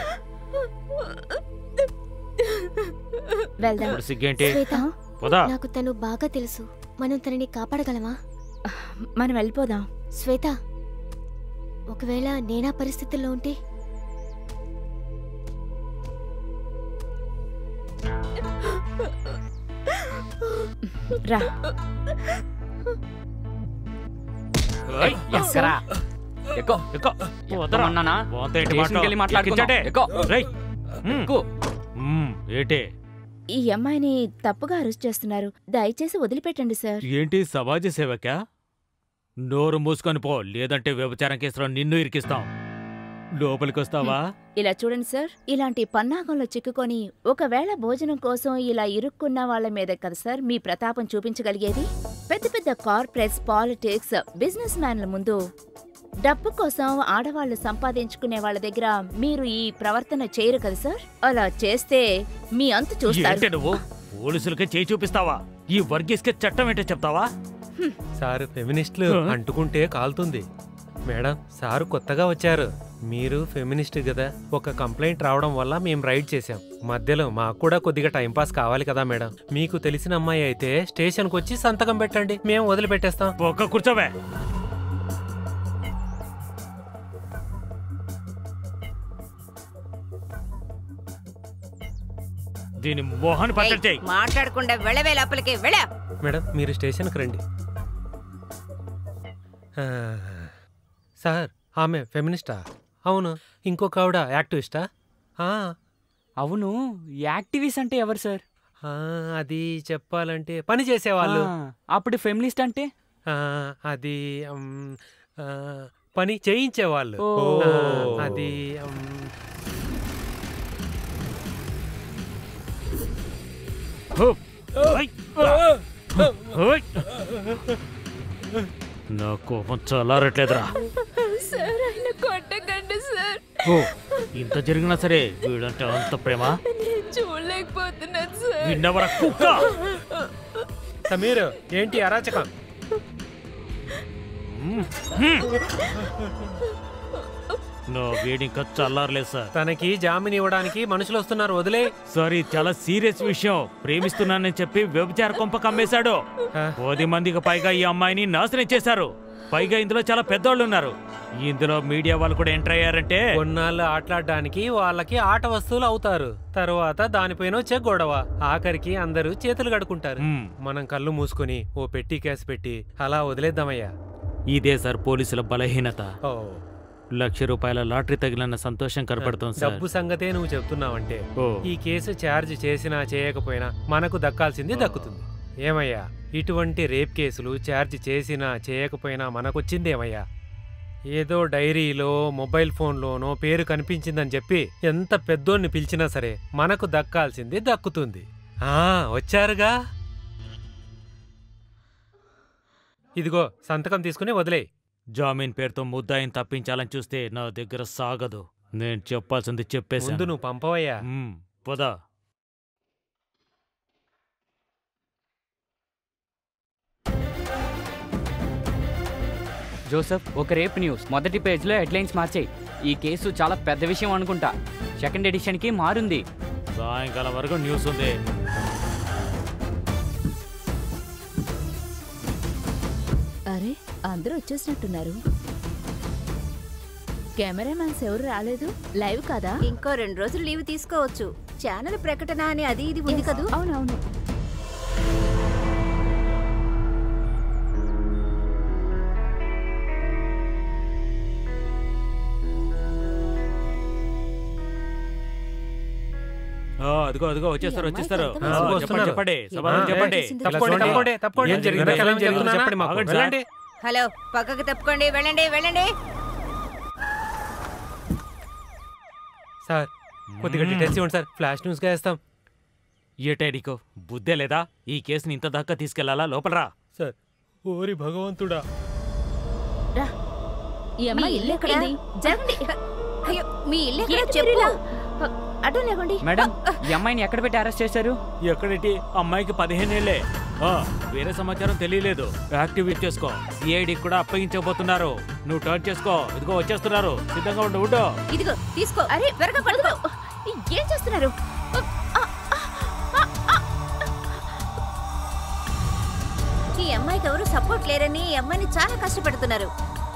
వెళ్దాం ఇప్పుడు సిగ్గేంటి శ్వేత పోదా నాకు తను బాగా తెలుసు మనం తనని కాపాడగలమా మనం వెళ్ళిపోదాం శ్వేత ఒకవేళ నేనా పరిస్థితుల్లో ఉంటే రా ఏయ్, ఎక్కరా ఎక్కు ఎక్కు. వదరా. ఎక్కమన్నానా? పోతే ఏంటి స్టేషన్కి మాట? వెళ్ళి మాట్లాడుకుందాం. ఎక్కించండి. ఎక్కు. రేయ్. మ్. ఎక్కు. మ్, ఏంటి ఈ అమ్మాయిని తప్పుగా అరెస్ట్ చేస్తున్నారు దయచేసి వదిలిపెట్టండి సార్ ఏంటి సమాజ సేవక నోరు మూసుకొని పో లేదంటే వ్యభిచారం కేసులో నిన్ను ఇరికిస్తాం లోపలికి వస్తావా ఇలా చూడండి సార్ ఇలాంటి పన్నాగంలో చిక్కుకొని ఒకవేళ భోజనం కోసం ఇలా ఇరుక్కున్న వాళ్ళ మీద కదా సార్ మీ ప్రతాపం చూపించగలిగేది పెద్ద పెద్ద కార్పొరేట్స్ పాలిటిక్స్ బిజినెస్ మ్యాన్ల ముందు డబ్బు కోసం ఆడవాళ్లు సంపాదించుకునే వాళ్ళ దగ్గర మీరు ఈ ప్రవర్తన చేయరు కదా సార్ అలా చేస్తే మీ అంతు ఏంటి చూస్తారు నువ్వు పోలీసులకే చేయి చూపిస్తావా ఈ వర్గీస్కి చట్టం ఏంటో చెప్తావా సార్ ఫెమినిస్టులు ఆ? అంటుకుంటే కాలుతుంది మేడం సారు కొత్తగా వచ్చారు మీరు ఫెమినిస్ట్ కదా ఒక కంప్లైంట్ రావడం వల్ల మేము రైడ్ చేశాం మధ్యలో మాకు కూడా కొద్దిగా టైంపాస్ కావాలి కదా మేడం మీకు తెలిసిన అమ్మాయి అయితే స్టేషన్కి వచ్చి సంతకం పెట్టండి మేము వదిలిపెట్టేస్తాం ఒక్క కూర్చోవే దీని మోహన్ పచ్చడి చేయి మాట్లాడకుండా వెళ్ళవే లోపలికి వెళ్ళ మేడం మీరు స్టేషన్కి రండి ఆ, సార్ ఆమె ఫెమినిస్టా అవును ఇంకొక ఆవిడ యాక్టివిస్టా ఆ, అవును యాక్టివిస్ట్ అంటే ఎవరు సార్ ఆ, అది చెప్పాలంటే పని చేసేవాళ్ళు ఆ, అప్పుడు ఫెమినిస్ట్ అంటే ఆ, అది ఉమ్, ఆ, పని చేయించేవాళ్ళు ఓ. ఆ, అది ఉమ్, హో. ఓయ్. ఓయ్. నా కోపం చల్లారట్లేదురా సార్ ఆయన కొట్టకండి సార్ ఓ ఇంత జరిగినా సరే వీడంటే అంత ప్రేమ నేను చూడలేకపోతున్నాను సార్ విన్నవరా కుక్క సమీర్ ఏంటి అరాచకం మ్మ్. మ్మ్. నా వేడి ఇంకా చల్లారలేదు సార్ తనకి జామీన్ ఇవ్వడానికి మనుషులు వస్తున్నారు వదిలే సార్ ఇది చాలా సీరియస్ విషయం ప్రేమిస్తున్నానని చెప్పి వ్యభిచార కొంప కమ్మేశాడు ఆ. పది మందికి పైగా ఈ అమ్మాయిని నాశనం చేశారు పైగా ఇందులో చాలా పెద్దోళ్ళు ఉన్నారు ఇందులో మీడియా వాళ్ళు కూడా ఎంటర్ అయ్యారంటే కొన్నాళ్ళు ఆటలాడడానికి వాళ్ళకి ఆట వస్తువులు అవుతారు తర్వాత దానిపైన వచ్చే గొడవ ఆఖరికి అందరూ చేతులు కడుకుంటారు మ్మ్. మనం కళ్ళు మూసుకొని ఓ పెట్టి కేసు పెట్టి అలా వదిలేద్దామయ్యా ఇదే సార్ పోలీసుల బలహీనత ఓ లక్ష రూపాయల లాటరీ తగిలిన సంతోషం కనపడుతుంది సార్ డబ్బు సంగతే నువ్వు చెప్తున్నావంటే ఓ ఈ కేసు ఛార్జ్ చేసినా చేయకపోయినా మనకు దక్కాల్సింది దక్కుతుంది ఏమయ్యా ఇటువంటి రేప్ కేసులు ఛార్జ్ చేసినా చేయకపోయినా మనకొచ్చింది ఏమయ్యా ఏదో డైరీలో మొబైల్ ఫోన్లోనో పేరు కనిపించిందని చెప్పి ఎంత పెద్దోన్ని పిలిచినా సరే మనకు దక్కాల్సింది దక్కుతుంది ఆ వచ్చారుగా ఇదిగో సంతకం తీసుకుని వదిలే జామీన్ పేరుతో ముద్దాయిని తప్పించాలని చూస్తే నా దగ్గర సాగదు నేను చెప్పాల్సింది ముందు చెప్పేశాను నువ్వు పంపవయ్యా మ్మ్, పద జోసెఫ్ ఒక రేప్ న్యూస్ మొదటి పేజ్లో హెడ్లైన్స్ మార్చేయి ఈ కేసు చాలా పెద్ద విషయం అనుకుంటా సెకండ్ ఎడిషన్కి మారుంది సాయంకాలం వరకు న్యూస్ ఉంది అరే అందరూ వచ్చేసినట్టున్నారు కెమెరామ్యాన్స్ ఎవరు రాలేదు లైవ్ కదా ఇంకో రెండు రోజులు లీవ్ తీసుకోవచ్చు ఛానల్ ప్రకటన అని అది ఇది ఉంది కదూ అవునవును ఆ, అదిగో అదిగో వచ్చేస్తారు ఈ అమ్మాయికి వచ్చేస్తారు ఎంత ఆ, వయసు? చెప్పండి వస్తున్నారు. చెప్పండి ఈ సమాధానం అమ్మాయి చెప్పండి చేసింది తప్పకోండి చూడండి. తప్పకోండి తప్పకోండి ఏం జరిగింది? వెనకాల ఏం ఏం జరిగిందో జరుగుతుందో చెప్పండి మాకు. చెప్పండి మాకు. ఆగండి వెళ్ళండి హలో పక్కకు తప్పుకోండి వెళ్ళండి వెళ్ళండి సార్ కొద్దిగా మ్మ్. డీటెయిల్స్ ఇవ్వండి సార్ ఫ్లాష్ న్యూస్ గా వేస్తాం ఏటే నీకు బుద్ధే లేదా ఈ కేసుని ఇంత దాకా తీసుకెళ్లాలా లోపలరా సార్ ఓరి భగవంతుడా రా ఈ అమ్మాయి మీ ఇల్లు ఇల్లు ఎక్కడ? ఎక్కడింది జరగండి అయ్యో మీ ఇల్లు ఎక్కడ ఏంటి చెప్పు మీరు ఇలా? అడ్డం లేకండి మేడం ఈ అమ్మాయిని ఎక్కడ పెట్టి అరెస్ట్ చేశారు ఎక్కడేటి అమ్మాయికి పదిహేనేళ్లే ఆ, వేరే సమాచారం తెలియలేదు యాక్టివేట్ చేసుకో సిఐడి కూడా అప్పగించబోతున్నారు నువ్వు టర్న్ చేసుకో ఇదిగో వచ్చేస్తున్నారు సిద్ధంగా ఉండు ఉండు ఇదిగో తీసుకో అరే త్వరగా పడుకో ఏం చేస్తున్నారు ఈ అమ్మాయికి ఎవరు సపోర్ట్ లేరని ఈ అమ్మాయిని చాలా కష్టపెడుతున్నారు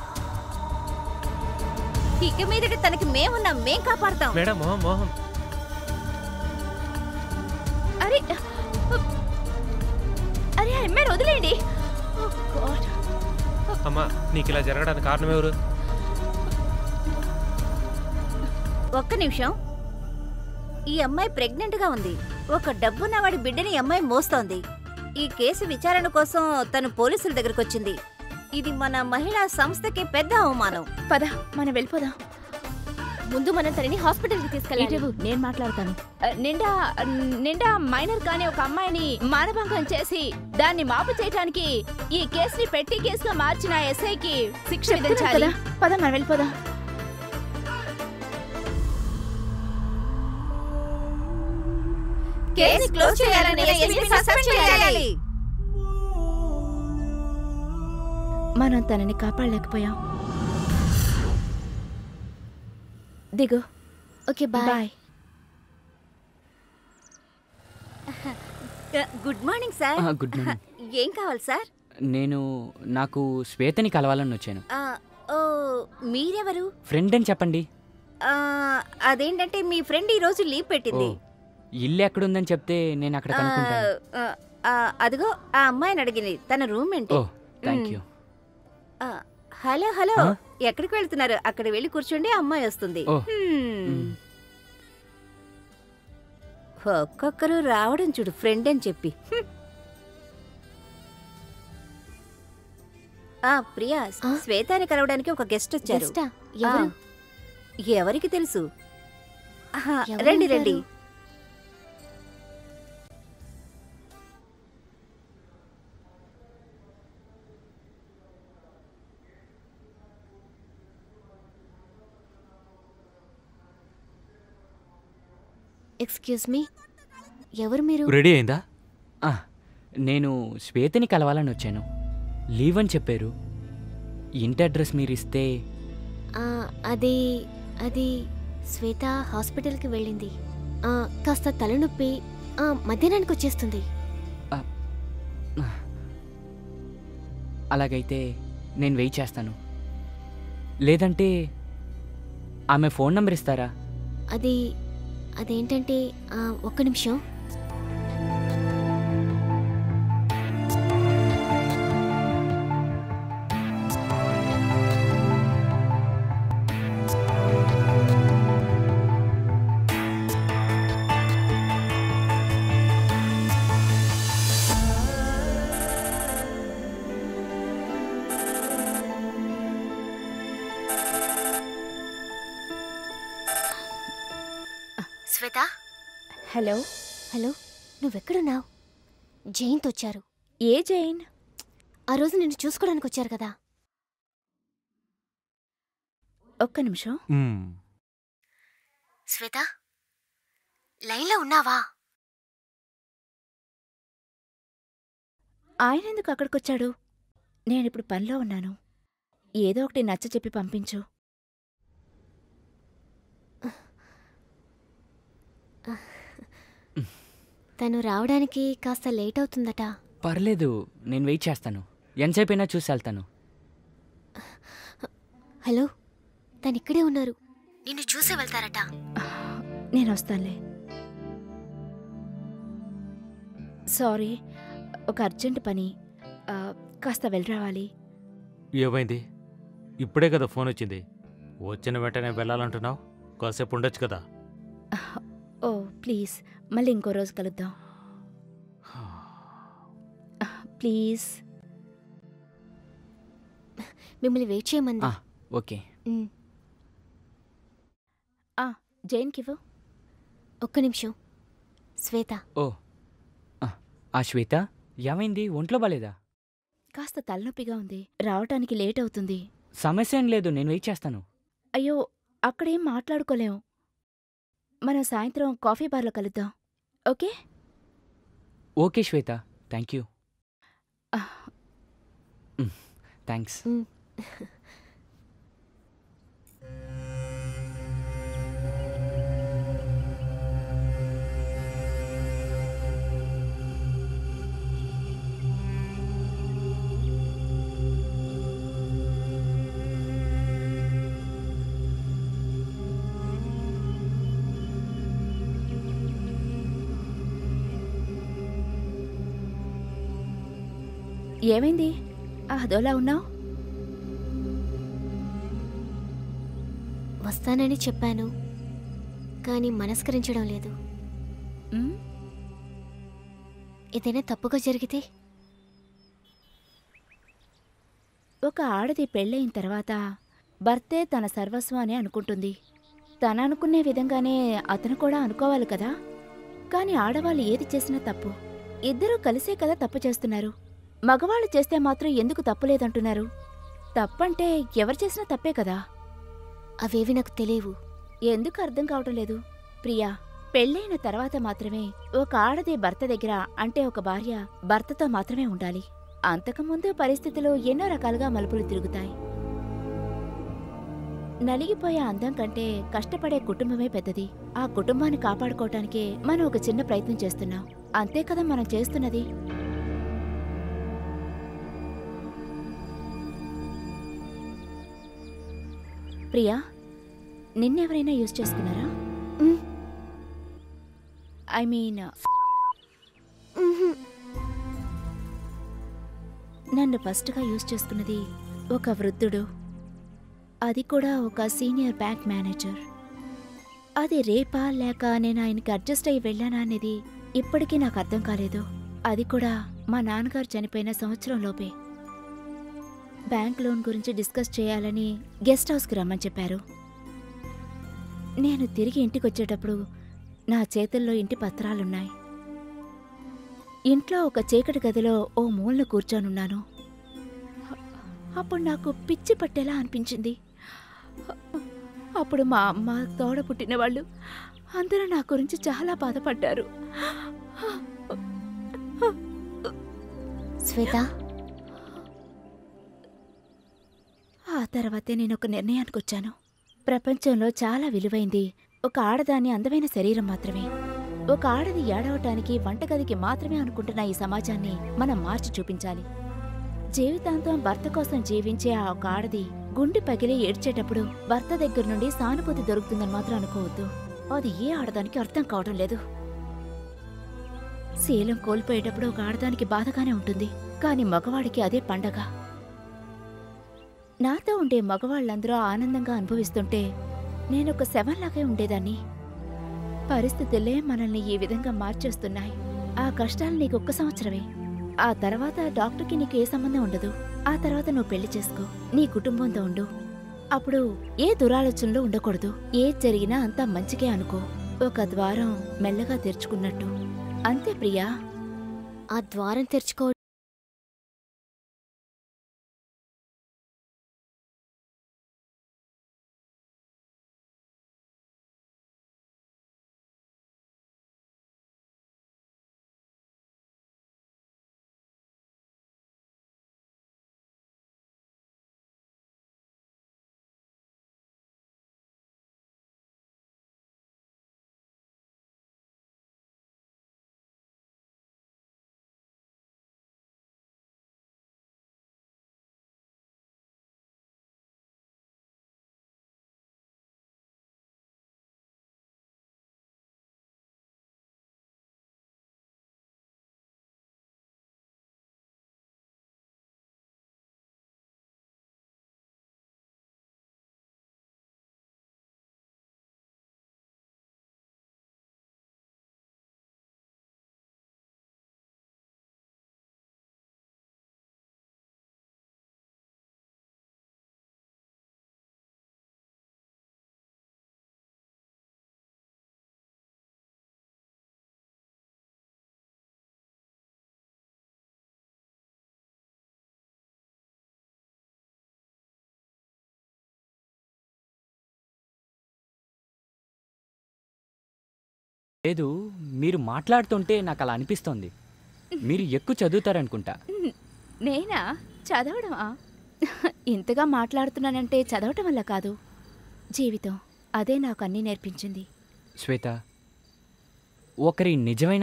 ఇక మీదట తనకి మేమున్నాం మేం కాపాడతాం మేడం మోహన్ మోహన్ అరే అరే ఆ అమ్మాయిని వదిలేయండి Oh God. అమ్మా నీకు ఇలా జరగడానికి కారణం ఎవరు ఒక్క నిమిషం ఈ అమ్మాయి ప్రెగ్నెంట్ గా ఉంది ఒక డబ్బున్నవాడి బిడ్డని ఈ అమ్మాయి మోస్తోంది ఈ కేసు విచారణ కోసం తను పోలీసుల దగ్గరకు వచ్చింది ఇది మన మహిళా సంస్థకి పెద్ద అవమానం పద మనం వెళ్ళిపోదాం ముందు మనం తనని హాస్పిటల్కి తీసుకెళ్ళాలి ఇటు నేను మాట్లాడతాను ఆ, నిండా నిండా మైనర్ కాని ఒక అమ్మాయిని మానభంగం చేసి దాన్ని మాపు చేయడానికి ఈ కేసుని పెట్టి కేసుగా మార్చిన ఎస్ఐకి శిక్ష విధించాలి పద మనం వెళ్ళిపోదాం కేసు క్లోజ్ చేయాలని ఎస్పీని సస్పెండ్ చేయాలి మనం తనని కాపాడలేకపోయాం దిగు okay bye bye good morning sir ఆ, గుడ్ మార్నింగ్ ఏం కావాలి సార్ నేను నాకు శ్వేతని కలవాలని వచ్చాను ఆ, ఓ మీరెవరు ఫ్రెండ్ అని చెప్పండి ఆ, అదేంటంటే మీ ఫ్రెండ్ ఈ రోజు లీవ్ ఓ పెట్టింది ఇల్లు ఎక్కడుందని చెప్తే నేను అక్కడ ఆ, కనుక్కుంటాను ఆ, ఆ, అదిగో ఆ అమ్మాయిని అడిగింది తన రూమ్ ఏంటి ఓ థ్యాంక్ యూ ఆ, హలో హలో ఆ? ఎక్కడికి వెళ్తున్నారు అక్కడ వెళ్ళి కూర్చోండి ఆ అమ్మాయి వస్తుంది ఓ. హ్మ్. మ్. ఒక్కొక్కరు రావడం చూడు ఫ్రెండ్ అని చెప్పి హ్మ్. ఆ ప్రియా ఆ? శ్వేతాని కలవడానికి ఒక గెస్ట్ వచ్చారు జస్టా ఎవరు ఆ, ఎవరికి తెలుసు ఆహా, ఎవరు రండి ఉంటారు? రండి ఎక్స్క్యూజ్ మీ ఎవరు మీరు రెడీ అయిందా ఆ, నేను శ్వేతని కలవాలని వచ్చాను లీవ్ అని చెప్పారు ఇంటి అడ్రస్ మీరు ఇస్తే ఆ, అది అది శ్వేత హాస్పిటల్కి వెళ్ళింది ఆ, కాస్త తలనొప్పి ఆ, మధ్యాహ్నానికి వచ్చేస్తుంది అలాగైతే నేను వెయిట్ చేస్తాను లేదంటే ఆమె ఫోన్ నంబర్ ఇస్తారా అది అదేంటంటే ఆ, ఒక్క నిమిషం శ్వేత హలో హలో నువ్వెక్కడున్నావు జయంత్ వచ్చారు ఏ జైన్ ఆ రోజు నిన్ను చూసుకోవడానికి వచ్చారు కదా ఒక్క నిమిషం మ్మ్. శ్వేత లైన్లో ఉన్నావా ఆయన ఎందుకు అక్కడికొచ్చాడు నేనిప్పుడు పనిలో ఉన్నాను ఏదో ఒకటి నచ్చ చెప్పి పంపించు తను రావడానికి కాస్త లేట్ అవుతుందట పర్లేదు నేను వెయిట్ చేస్తాను ఎంతసేపు అయినా చూసి వెళ్తాను హలో తను ఇక్కడే ఉన్నారు నిన్ను చూసే వెళ్తారట నేను వస్తానులే సారీ ఒక అర్జెంట్ పని ఆ, కాస్త వెళ్ళి ఏమైంది ఇప్పుడే కదా ఫోన్ వచ్చింది వచ్చిన వెంటనే వెళ్ళాలంటున్నావు కాసేపు ఉండొచ్చు కదా ఓ ప్లీజ్ మళ్ళీ ఇంకో రోజు కలుద్దాం ప్లీజ్ మిమ్మల్ని వెయిట్ చేయమంది ఆ, ఓకే ఉమ్, జైన్కివ్వు ఒక్క నిమిషం శ్వేత ఓ ఆ, ఆ శ్వేత ఏమైంది ఒంట్లో బాలేదా కాస్త తలనొప్పిగా ఉంది రావటానికి లేట్ అవుతుంది సమస్య ఏం లేదు నేను వెయిట్ చేస్తాను అయ్యో అక్కడేం మాట్లాడుకోలేం మనం సాయంత్రం కాఫీ బార్లో కలుద్దాం okay okay Shweta thank you ఆ, థ్యాంక్స్ ఉమ్. ఏమైంది అదోలా ఉన్నావు వస్తానని చెప్పాను కానీ మనస్కరించడం లేదు ఉమ్, ఏదైనా తప్పుగా జరిగితే ఒక ఆడది పెళ్ళయిన తర్వాత భర్తే తన సర్వస్వం అని అనుకుంటుంది తన అనుకునే విధంగానే అతను కూడా అనుకోవాలి కదా కానీ ఆడవాళ్ళు ఏది చేసినా తప్పు ఇద్దరూ కలిసే కదా తప్పు చేస్తున్నారు మగవాళ్ళు చేస్తే మాత్రం ఎందుకు తప్పు లేదంటున్నారు తప్పంటే ఎవరు చేసినా తప్పే కదా అవేవి నాకు తెలియవు ఎందుకు అర్థం కావటం లేదు ప్రియా పెళ్ళైన తర్వాత మాత్రమే ఒక ఆడది భర్త దగ్గర అంటే ఒక భార్య భర్తతో మాత్రమే ఉండాలి అంతకుముందు పరిస్థితులు ఎన్నో రకాలుగా మలుపులు తిరుగుతాయి నలిగిపోయే అందం కంటే కష్టపడే కుటుంబమే పెద్దది ఆ కుటుంబాన్ని కాపాడుకోవటానికే మనం ఒక చిన్న ప్రయత్నం చేస్తున్నాం అంతే కదా మనం చేస్తున్నది ప్రియా నిన్నెవరైనా యూజ్ చేసుకున్నారా మ్, ఐ మీన్ మ్హూ. నన్ను ఫస్ట్గా యూజ్ చేసుకున్నది ఒక వృద్ధుడు అది కూడా ఒక సీనియర్ బ్యాంక్ మేనేజర్ అది రేపా లేక నేను ఆయనకి అడ్జస్ట్ అయ్యి వెళ్ళానా అనేది ఇప్పటికీ నాకు అర్థం కాలేదు అది కూడా మా నాన్నగారు చనిపోయిన సంవత్సరం లోపే బ్యాంక్ లోన్ గురించి డిస్కస్ చేయాలని గెస్ట్ హౌస్కి రమ్మని చెప్పారు నేను తిరిగి ఇంటికి వచ్చేటప్పుడు నా చేతుల్లో ఇంటి పత్రాలున్నాయి ఇంట్లో ఒక చీకటి గదిలో ఓ మూలను కూర్చొనున్నాను అ- అప్పుడు నాకు పిచ్చి పట్టేలా అనిపించింది అ- అప్పుడు మా అమ్మ తోడ పుట్టిన వాళ్ళు అందరూ నా గురించి చాలా బాధపడ్డారు శ్వేత ఆ తర్వాతే నేను ఒక నిర్ణయానికి వచ్చాను ప్రపంచంలో చాలా విలువైంది ఒక ఆడదాని అందమైన శరీరం మాత్రమే ఒక ఆడది ఏడవటానికి వంటగదికి మాత్రమే అనుకుంటున్న ఈ సమాజాన్ని మనం మార్చి చూపించాలి జీవితాంతం భర్త కోసం జీవించే ఆ ఒక ఆడది గుండె పగిలి ఏడ్చేటప్పుడు భర్త దగ్గర నుండి సానుభూతి దొరుకుతుందని మాత్రం అనుకోవద్దు అది ఏ ఆడదానికి అర్థం కావడం లేదు శీలం కోల్పోయేటప్పుడు ఒక ఆడదానికి బాధగానే ఉంటుంది కానీ మగవాడికి అదే పండగ నాతో ఉండే మగవాళ్ళందరూ ఆనందంగా అనుభవిస్తుంటే నేనొక శవంలాగే ఉండేదాన్ని పరిస్థితులే మనల్ని ఈ విధంగా మార్చేస్తున్నాయి ఆ కష్టాలు నీకు ఒక్క సంవత్సరమే ఆ తర్వాత డాక్టర్కి నీకు ఏ సంబంధం ఉండదు ఆ తర్వాత నువ్వు పెళ్లి చేసుకో నీ కుటుంబంతో ఉండు అప్పుడు ఏ దురాలోచనలు ఉండకూడదు ఏది జరిగినా అంతా మంచికే అనుకో ఒక ద్వారం మెల్లగా తెరుచుకున్నట్టు అంతే ప్రియా ఆ ద్వారం తెరుచుకో లేదు మీరు మాట్లాడుతుంటే నాకు అలా అనిపిస్తోంది మీరు ఎక్కువ చదువుతారనుకుంటా నేనా చదవడమా ఇంతగా మాట్లాడుతున్నానంటే చదవటం వల్ల కాదు జీవితం అదే నాకు అన్నీ నేర్పించింది శ్వేత ఒకరి నిజమైన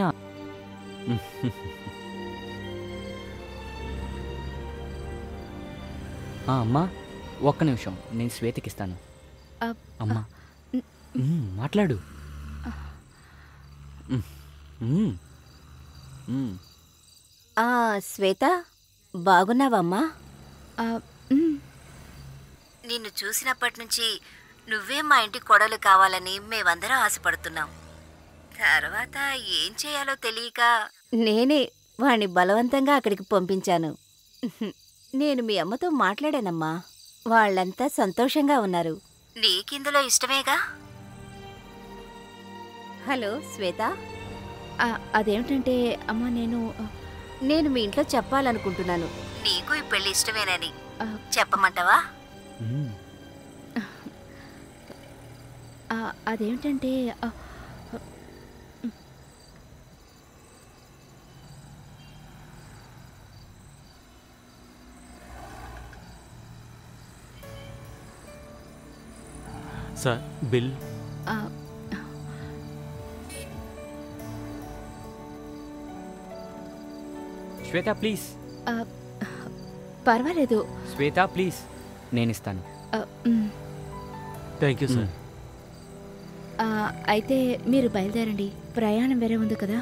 ఆ, అమ్మా ఒక్క నిమిషం నేను శ్వేతకిస్తాను అబ్- అమ్మా మ్. మ్, మాట్లాడు మ్, మ్, మ్. ఆ శ్వేత బాగున్నావమ్మా ఆ, మ్, నిన్ను చూసినప్పటి నుంచి నువ్వే మా ఇంటి కొడలు కావాలని మేమందరం ఆశపడుతున్నాం తర్వాత ఏం చేయాలో తెలియక నేనే వాణ్ణి బలవంతంగా అక్కడికి పంపించాను నేను మీ అమ్మతో మాట్లాడానమ్మా వాళ్ళంతా సంతోషంగా ఉన్నారు నీకిందులో ఇష్టమేగా హలో శ్వేత ఆ, అదేమిటంటే అమ్మ నేను ఆ, నేను మీ ఇంట్లో చెప్పాలనుకుంటున్నాను నీకు ఈ పెళ్లి ఇష్టమేనని ఆ, చెప్పమంటావా మ్మ్. ఆ, అదేమిటంటే ఆ, సార్ బిల్ ఆ, శ్వేత ప్లీజ్ ఆ, పర్వాలేదు శ్వేత ప్లీజ్ నేను ఇస్తాను ఆ, మ్, థ్యాంక్ యూ సార్ ఆ, అయితే మీరు బయలుదేరండి ప్రయాణం వేరే ఉంది కదా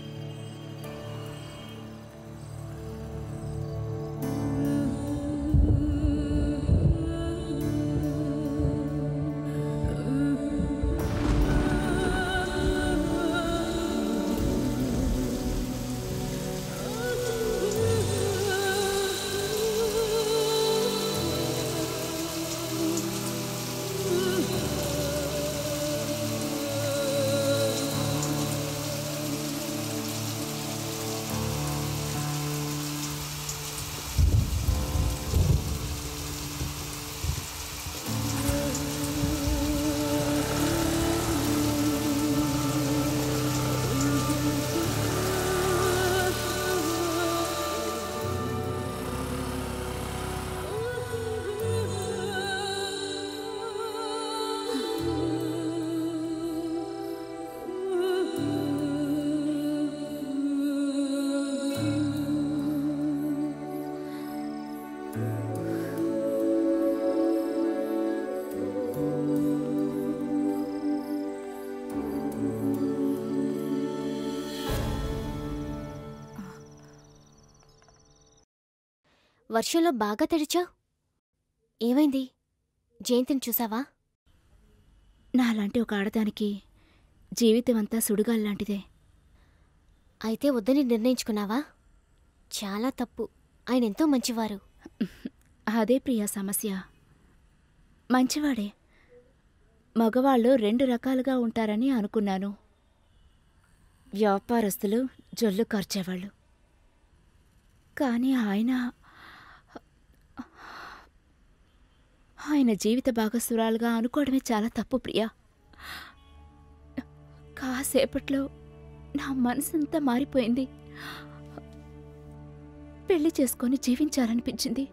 వర్షంలో బాగా తడిచావు ఏమైంది జయంతిని చూసావా నాలాంటి ఒక ఆడదానికి జీవితం అంతా సుడిగాల్లాంటిదే అయితే వద్దని నిర్ణయించుకున్నావా చాలా తప్పు ఆయన ఎంతో మంచివారు అదే ప్రియా సమస్య మంచివాడే మగవాళ్ళు రెండు రకాలుగా ఉంటారని అనుకున్నాను వ్యాపారస్తులు జొల్లు కార్చేవాళ్ళు కానీ ఆయన ఆయన జీవిత భాగస్వరాలుగా అనుకోవడమే చాలా తప్పు ప్రియా కాసేపట్లో నా మనసంతా మారిపోయింది పెళ్లి చేసుకొని జీవించాలనిపించింది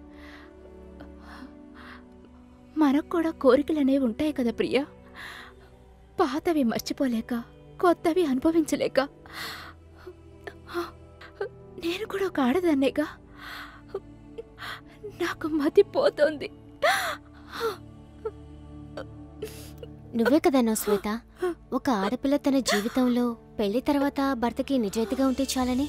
మనకు కూడా కోరికలనేవి ఉంటాయి కదా ప్రియా పాతవి మర్చిపోలేక కొత్తవి అనుభవించలేక నేను కూడా ఒక ఆడదాన్నేగా నాకు మతి పోతోంది నువ్వే కదన్నావు శ్వేత ఒక ఆడపిల్ల తన జీవితంలో పెళ్లి తర్వాత భర్తకి నిజాయితీగా ఉంటే చాలని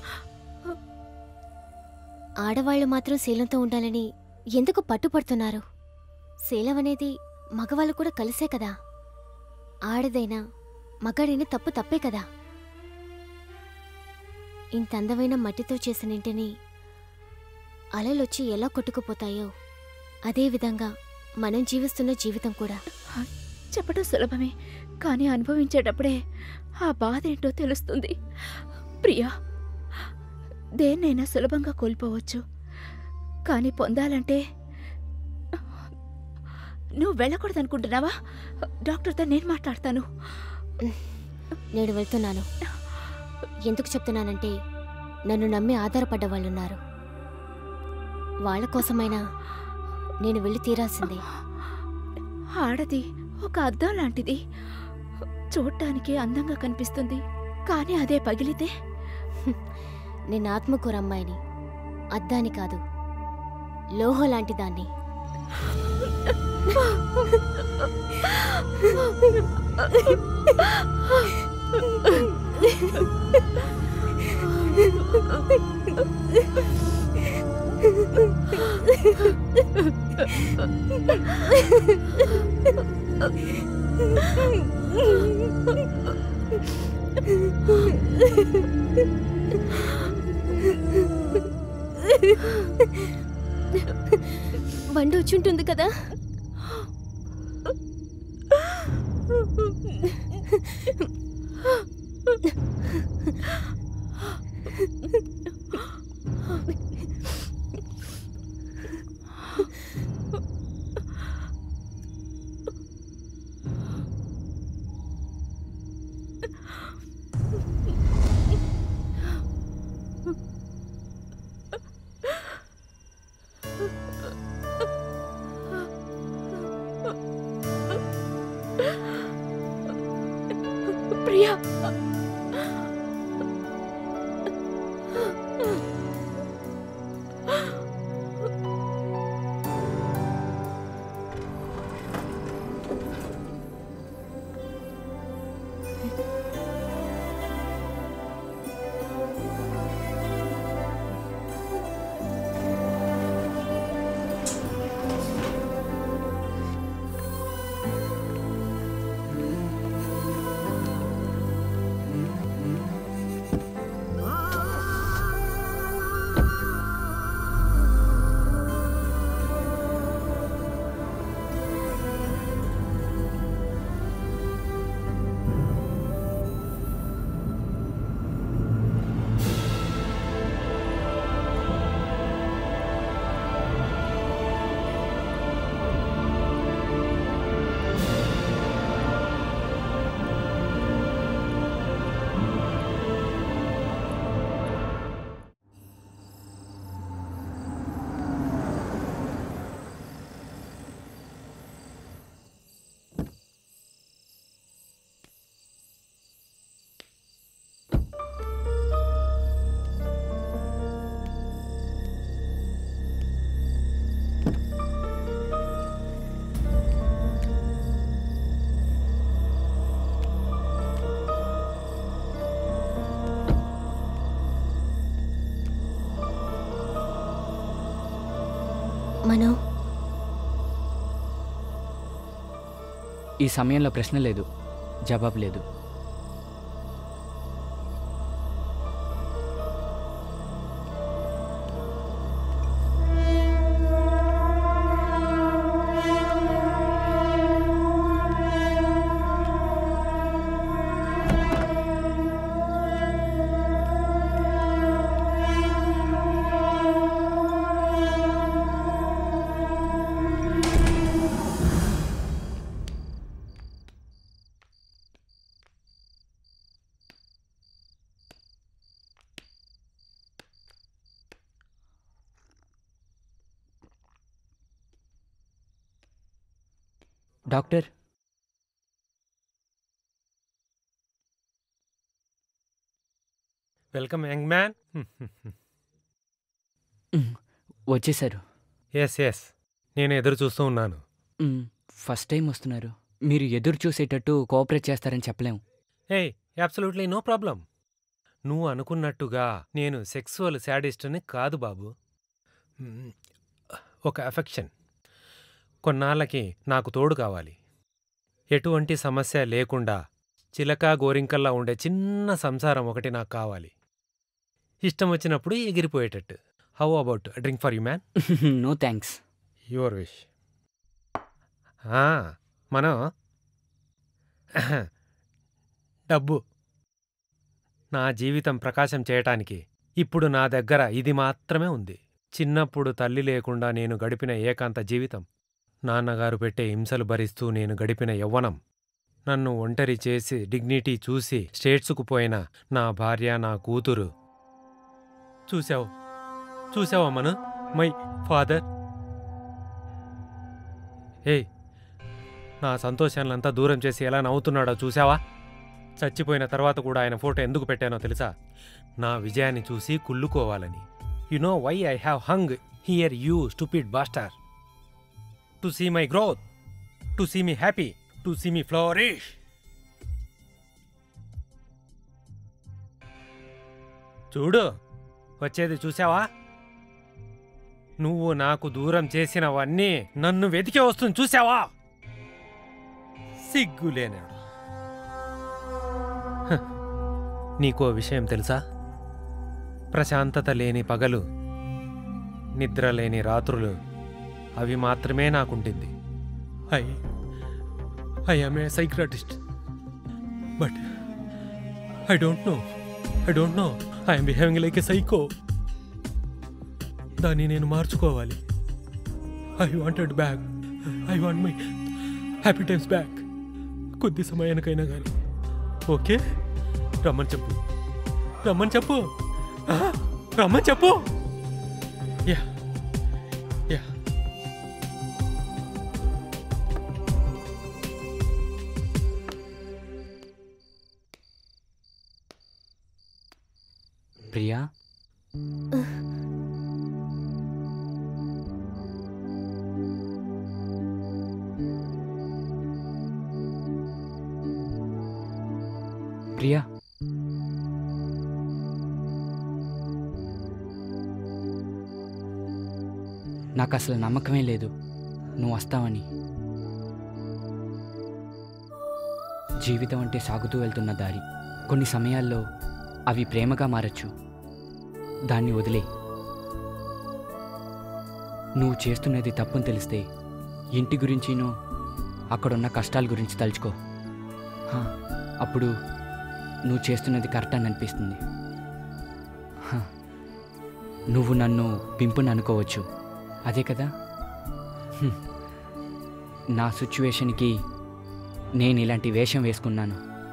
ఆడవాళ్లు మాత్రం శీలంతో ఉండాలని ఎందుకు పట్టుపడుతున్నారు శీలం అనేది మగవాళ్ళు కూడా కలిసే కదా ఆడదైనా మగాడైనా తప్పు తప్పే కదా ఇంత అందమైన మట్టితో చేసిన ఇంటిని అలలొచ్చి ఎలా కొట్టుకుపోతాయో అదేవిధంగా మనం జీవిస్తున్న జీవితం కూడా చెప్పడం సులభమే కానీ అనుభవించేటప్పుడే ఆ బాధ ఏంటో తెలుస్తుంది ప్రియా దేన్నైనా సులభంగా కోల్పోవచ్చు కానీ పొందాలంటే నువ్వు వెళ్ళకూడదనుకుంటున్నావా డాక్టర్తో నేను మాట్లాడతాను నేను వెళ్తున్నాను ఎందుకు చెప్తున్నానంటే నన్ను నమ్మి ఆధారపడ్డ వాళ్ళున్నారు వాళ్ళ కోసమైనా నేను వెళ్ళి తీరాల్సిందే ఆడది ఒక అద్దం లాంటిది చూడటానికి అందంగా కనిపిస్తుంది కానీ అదే పగిలితే నేను ఆత్మకూర అమ్మాయిని అద్దాని కాదు లోహ లాంటి దాన్ని బండి వచ్చుంటుంది కదా ప్రియా మనో ఈ సమయంలో ప్రశ్న లేదు జవాబు లేదు డాక్టర్ వెల్కమ్ యంగ్ మ్యాన్ వచ్చేసారు ఎస్ ఎస్ నేను ఎదురు చూస్తూ ఉన్నాను మ్, ఫస్ట్ టైం వస్తున్నారు మీరు ఎదురు చూసేటట్టు కోఆపరేట్ చేస్తారని చెప్పలేం హే అబ్సల్యూట్లీ నో ప్రాబ్లం నువ్వు అనుకున్నట్టుగా నేను సెక్సువల్ శాడిస్ట్ని కాదు బాబు మ్మ్. ఒక అఫెక్షన్ కొన్నాళ్ళకి నాకు తోడు కావాలి ఎటువంటి సమస్య లేకుండా చిలకా గోరింకల్లా ఉండే చిన్న సంసారం ఒకటి నాకు కావాలి ఇష్టం వచ్చినప్పుడు ఎగిరిపోయేటట్టు how about drink for you man no thanks your wish మనం డబ్బు నా జీవితం ప్రకాశం చేయటానికి ఇప్పుడు నా దగ్గర ఇది మాత్రమే ఉంది చిన్నప్పుడు తల్లి లేకుండా నేను గడిపిన ఏకాంత జీవితం నాన్నగారు పెట్టే హింసలు భరిస్తూ నేను గడిపిన యవ్వనం నన్ను ఒంటరి చేసి డిగ్నిటీ చూసి స్టేట్స్కు పోయిన నా భార్య నా కూతురు చూశావు చూశావా మను మై ఫాదర్ ఏయ్ నా సంతోషాలంతా దూరం చేసి ఎలా నవ్వుతున్నాడో చూసావా చచ్చిపోయిన తర్వాత కూడా ఆయన ఫోటో ఎందుకు పెట్టానో తెలుసా నా విజయాన్ని చూసి కుళ్ళుకోవాలని you know why I have hung here you stupid bastard to see my growth to see me happy to see me flourish చూడు వచ్చేది చూసావా నువ్వు నాకు దూరం చేసినవన్నీ నన్ను వెతికి వస్తుంది చూసావా సిగ్గులేనాడు హ, నీకో విషయం తెలుసా ప్రశాంతత లేని పగలు నిద్ర లేని రాత్రులు అవి మాత్రమే నాకుంటుంది I I am a psychiatrist but I don't know I don't know I'm behaving like a psycho దాన్ని నేను మార్చుకోవాలి I wanted back I want my happy times back కొద్ది సమయానికైనా కానీ ఓకే రమ్మని చెప్పు రమ్మని చెప్పు ఆ, రమ్మని చెప్పు యా యా ప్రియా ప్రియా నాకు అసలు నమ్మకమే లేదు నువ్వు వస్తావని జీవితం అంటే సాగుతూ వెళ్తున్న దారి కొన్ని సమయాల్లో అవి ప్రేమగా మారచ్చు దాన్ని వదిలే నువ్వు చేస్తున్నది తప్పని తెలిస్తే ఇంటి గురించినూ అక్కడున్న కష్టాల గురించి తలుచుకో హా, అప్పుడు నువ్వు చేస్తున్నది కరెక్ట్ అని అనిపిస్తుంది హా, నువ్వు నన్ను పింపుని అనుకోవచ్చు అదే కదా హ్మ్. నా సిచ్యువేషన్కి నేను ఇలాంటి వేషం వేసుకున్నాను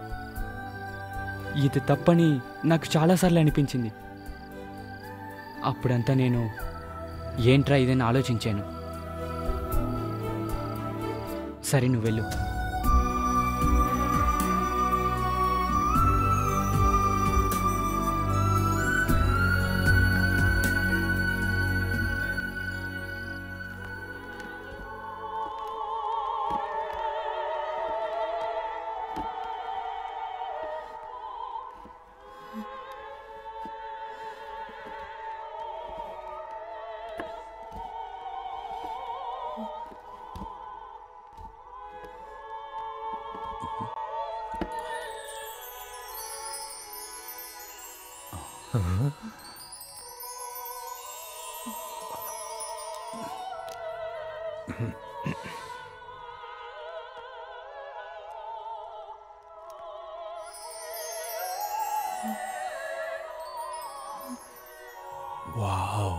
ఇది తప్పని నాకు చాలాసార్లు అనిపించింది అప్పుడంతా నేను ఏంట్రా ఇదని ఆలోచించాను సరే నువ్వు వెళ్ళు వావ్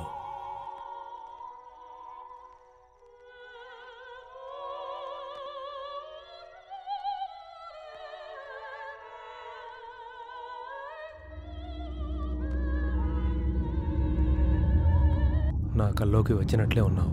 నా కల్లోకి వచ్చినట్లే ఉన్నావు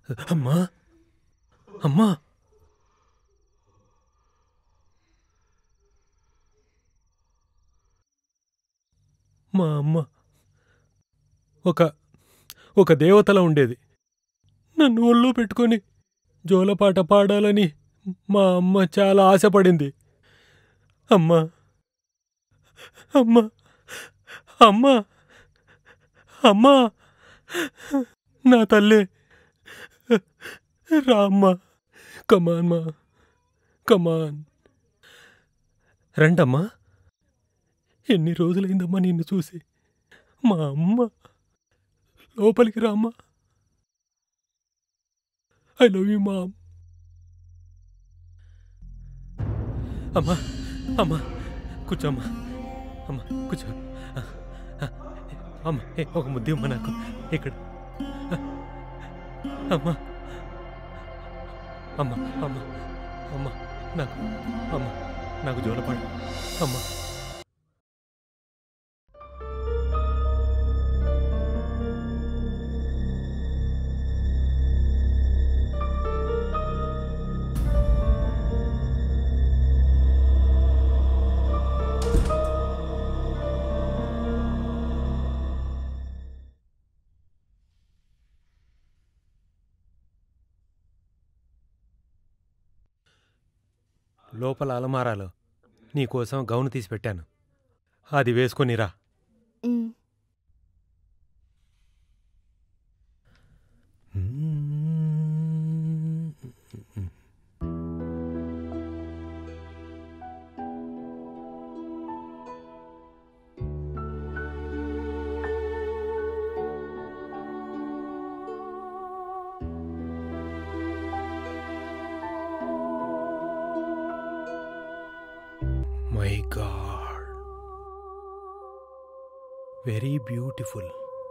అమ్మా అమ్మా మా అమ్మ ఒక ఒక దేవతలా ఉండేది నన్ను ఒళ్ళో పెట్టుకొని జోలపాట పాడాలని మా అమ్మ చాలా ఆశపడింది అమ్మా అమ్మా అమ్మా అమ్మా నా తల్లే రామ్మా కమాన్ మా కమాన్ రండమ్మా ఎన్ని రోజులైందమ్మా నిన్ను చూసి మా అమ్మ లోపలికి రామ్మా ఐ లవ్ యూ మా అమ్మా అమ్మా కూర్చోమ్మా అమ్మా కూర్చో ఆ, ఆ, అమ్మ ఏ, ఒక ముద్దు ఇమ్మా నాకు ఇక్కడ ఆ, అమ్మా అమ్మ అమ్మ అమ్మ నాకు అమ్మ నాకు జోలపాడు అమ్మ లోపల అలమారాలో నీకోసం గౌను తీసి పెట్టాను అది వేసుకొని రా um, my God very beautiful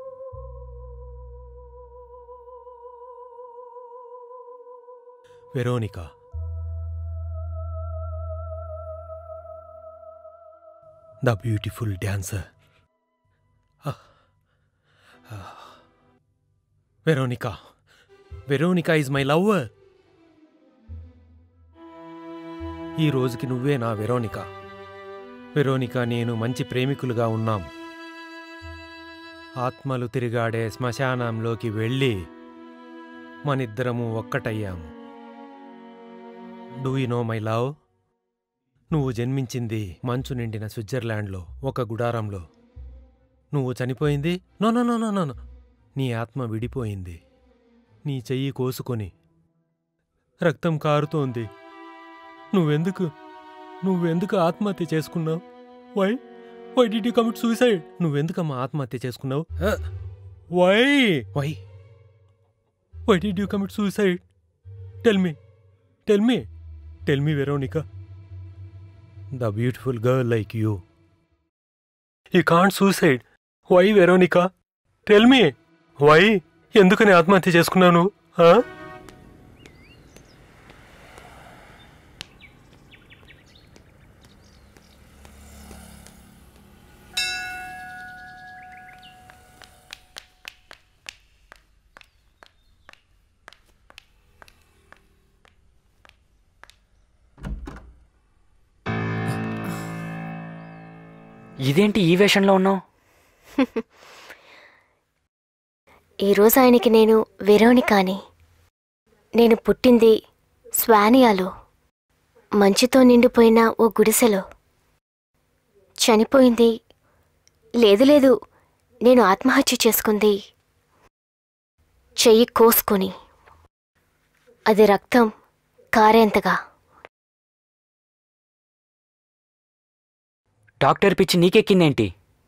Veronica the beautiful dancer Veronica Veronica is my lover ఈ రోజుకి నువ్వే నా వెరోనికా వెరోనికా నేను మంచి ప్రేమికులుగా ఉన్నాం ఆత్మలు తిరిగాడే శ్మశానంలోకి వెళ్ళి మనిద్దరము ఒక్కటయ్యాము do you know my love నువ్వు జన్మించింది మంచు నిండిన స్విట్జర్లాండ్లో ఒక గుడారంలో నువ్వు చనిపోయింది no no no no no no. నీ ఆత్మ విడిపోయింది నీ చెయ్యి కోసుకొని రక్తం కారుతోంది నువ్వెందుకు నువ్వెందుకు ఆత్మహత్య చేసుకున్నావు why why did you commit suicide నువ్వెందుకమ్మా ఆత్మహత్య చేసుకున్నావు why why why did you commit suicide tell me tell me tell me Veronica the beautiful girl like you you can't suicide why Veronica tell me why ఎందుకని ఆత్మహత్య చేసుకున్నావు నువ్వు ఆ? ఇదేంటి ఈ వేషంలో ఉన్నావు ఈరోజు ఆయనకి నేను వెరోనికాని నేను పుట్టింది స్వానియాలో మంచుతో నిండిపోయిన ఓ గుడిసెలో చనిపోయింది లేదు లేదు నేను ఆత్మహత్య చేసుకుంది చెయ్యి కోసుకొని అది రక్తం కారేంతగా డాక్టర్ పిచ్చి నీకెక్కిందేంటి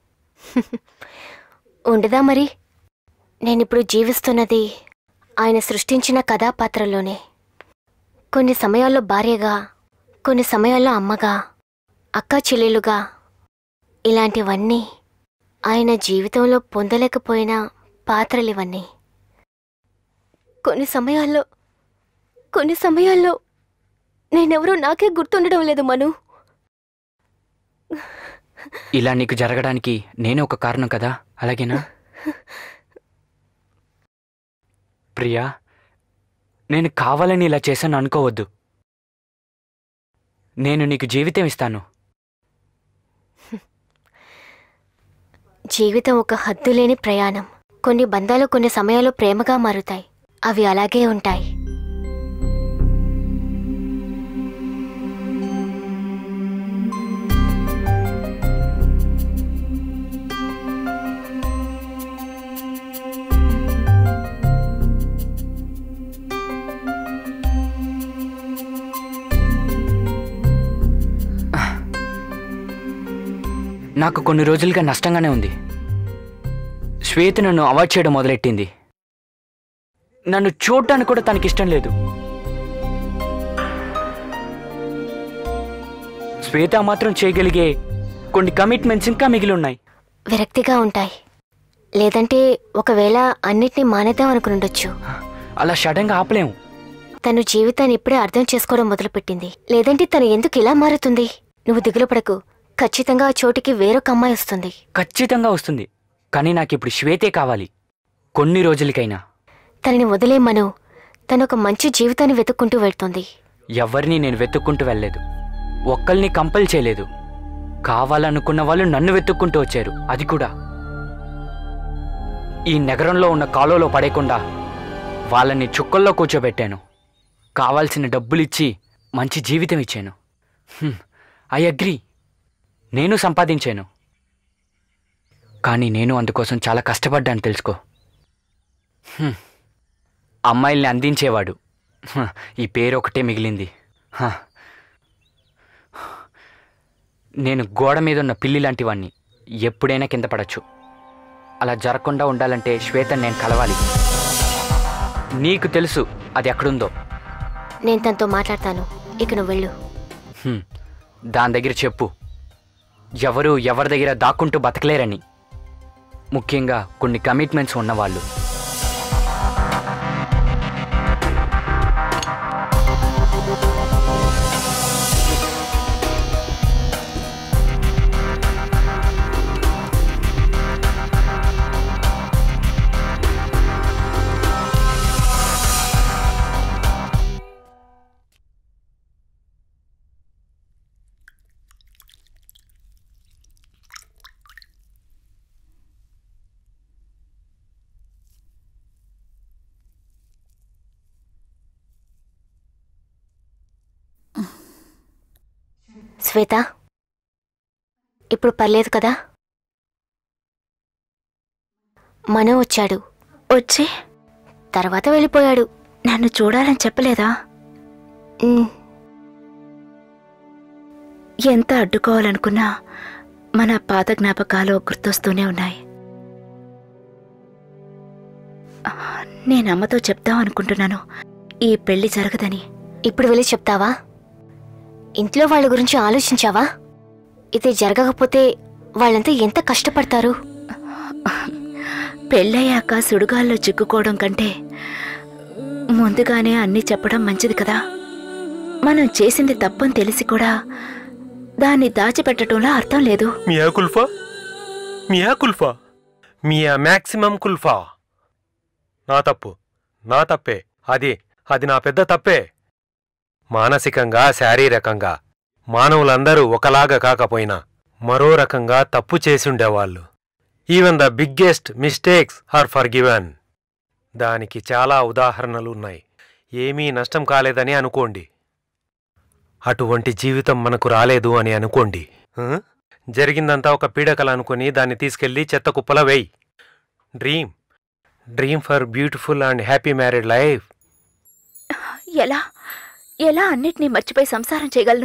ఉండదా మరి నేనిప్పుడు జీవిస్తున్నది ఆయన సృష్టించిన కథాపాత్రలోనే కొన్ని సమయాల్లో భార్యగా కొన్ని సమయాల్లో అమ్మగా అక్కా చెల్లెలుగా ఇలాంటివన్నీ ఆయన జీవితంలో పొందలేకపోయిన పాత్రలివన్నీ కొన్ని సమయాల్లో కొన్ని సమయాల్లో నేనెవరో నాకే గుర్తుండడం లేదు మను ఇలా నీకు జరగడానికి నేనే ఒక కారణం కదా అలాగేనా ప్రియా నేను కావాలని ఇలా చేశాను అనుకోవద్దు నేను నీకు జీవితం ఇస్తాను జీవితం ఒక హద్దులేని ప్రయాణం కొన్ని బంధాలు కొన్ని సమయాల్లో ప్రేమగా మారుతాయి అవి అలాగే ఉంటాయి నాకు కొన్ని రోజులుగా నష్టంగానే ఉంది శ్వేత నన్ను అవాయిడ్ చేయడం మొదలెట్టింది నన్ను చూడటానికి కూడా తనకి ఇష్టం లేదు శ్వేత మాత్రం చేయగలిగే కొన్ని కమిట్మెంట్స్ ఇంకా మిగిలి ఉన్నాయి విరక్తిగా ఉంటాయి లేదంటే ఒకవేళ అన్నిటినీ మానేద్దాం అనుకునుండొచ్చు అలా సడన్గా ఆపలేము తను జీవితాన్ని ఇప్పుడే అర్థం చేసుకోవడం మొదలుపెట్టింది లేదంటే తను ఎందుకు ఇలా మారుతుంది నువ్వు దిగులు పడకు ఖచ్చితంగా ఆ చోటికి వేరొక అమ్మాయి వస్తుంది ఖచ్చితంగా వస్తుంది కానీ నాకు ఇప్పుడు శ్వేతే కావాలి కొన్ని రోజులకైనా తనని వదిలేమను తను ఒక మంచి జీవితాన్ని వెతుక్కుంటూ వెళ్తుంది ఎవరిని నేను వెతుక్కుంటూ వెళ్ళలేదు ఒక్కల్ని కంపల్ చేయలేదు కావాలనుకున్న వాళ్ళు నన్ను వెతుక్కుంటూ వచ్చారు అది కూడా ఈ నగరంలో ఉన్న కాలువలో పడేయకుండా వాళ్ళని చుక్కల్లో కూర్చోబెట్టాను కావాల్సిన డబ్బులిచ్చి మంచి జీవితం ఇచ్చాను ఐ అగ్రి నేను సంపాదించాను కానీ నేను అందుకోసం చాలా కష్టపడ్డాను తెలుసుకో హ్మ్. అమ్మాయిల్ని అందించేవాడు హ, ఈ పేరు ఒకటే మిగిలింది హ. నేను గోడ మీద ఉన్న పిల్లి లాంటి వాణ్ణి ఎప్పుడైనా కింద పడచ్చు అలా జరగకుండా ఉండాలంటే శ్వేతని నేను కలవాలి నీకు తెలుసు అది ఎక్కడుందో నేను తనతో మాట్లాడతాను ఇక నువ్వు వెళ్ళు హ్మ్. దాని దగ్గర చెప్పు ఎవరు ఎవరి దగ్గర దాక్కుంటూ బతకలేరని ముఖ్యంగా కొన్ని కమిట్మెంట్స్ ఉన్నవాళ్ళు శ్వేత ఇప్పుడు పర్లేదు కదా మనో వచ్చాడు వచ్చి తర్వాత వెళ్ళిపోయాడు నన్ను చూడాలని చెప్పలేదా ఉమ్, ఎంత అడ్డుకోవాలనుకున్నా మన పాత జ్ఞాపకాలు గుర్తొస్తూనే ఉన్నాయి ఆ, నేను అమ్మతో చెప్దాం అనుకుంటున్నాను ఈ పెళ్లి జరగదని ఇప్పుడు వెళ్ళి చెప్తావా ఇంట్లో వాళ్ళ గురించి ఆలోచించావా ఇది జరగకపోతే వాళ్ళంతా ఎంత కష్టపడతారు పెళ్ళయ్యాక సుడుగాల్లో చిక్కుకోవడం కంటే ముందుగానే అన్నీ చెప్పడం మంచిది కదా మనం చేసింది తప్పని తెలిసి కూడా దాన్ని దాచిపెట్టడంలో అర్థం లేదు మియా కుల్ఫా మియా కుల్ఫా మియా మ్యాక్సిమం కుల్ఫా నా తప్పు నా తప్పే అది అది నా పెద్ద తప్పే మానసికంగా శారీరకంగా మానవులందరూ ఒకలాగా కాకపోయినా మరో రకంగా తప్పు చేసుండేవాళ్ళు even the biggest mistakes are forgiven దానికి చాలా ఉదాహరణలు ఉన్నాయి ఏమీ నష్టం కాలేదని అనుకోండి అటువంటి జీవితం మనకు రాలేదు అని అనుకోండి ఆ? జరిగిందంతా ఒక పీడకల అనుకుని దాన్ని తీసుకెళ్లి చెత్త కుప్పల వేయి dream dream for beautiful and happy married life ఎలా ఎలా అన్నిటినీ మర్చిపోయి సంసారం చేయగలను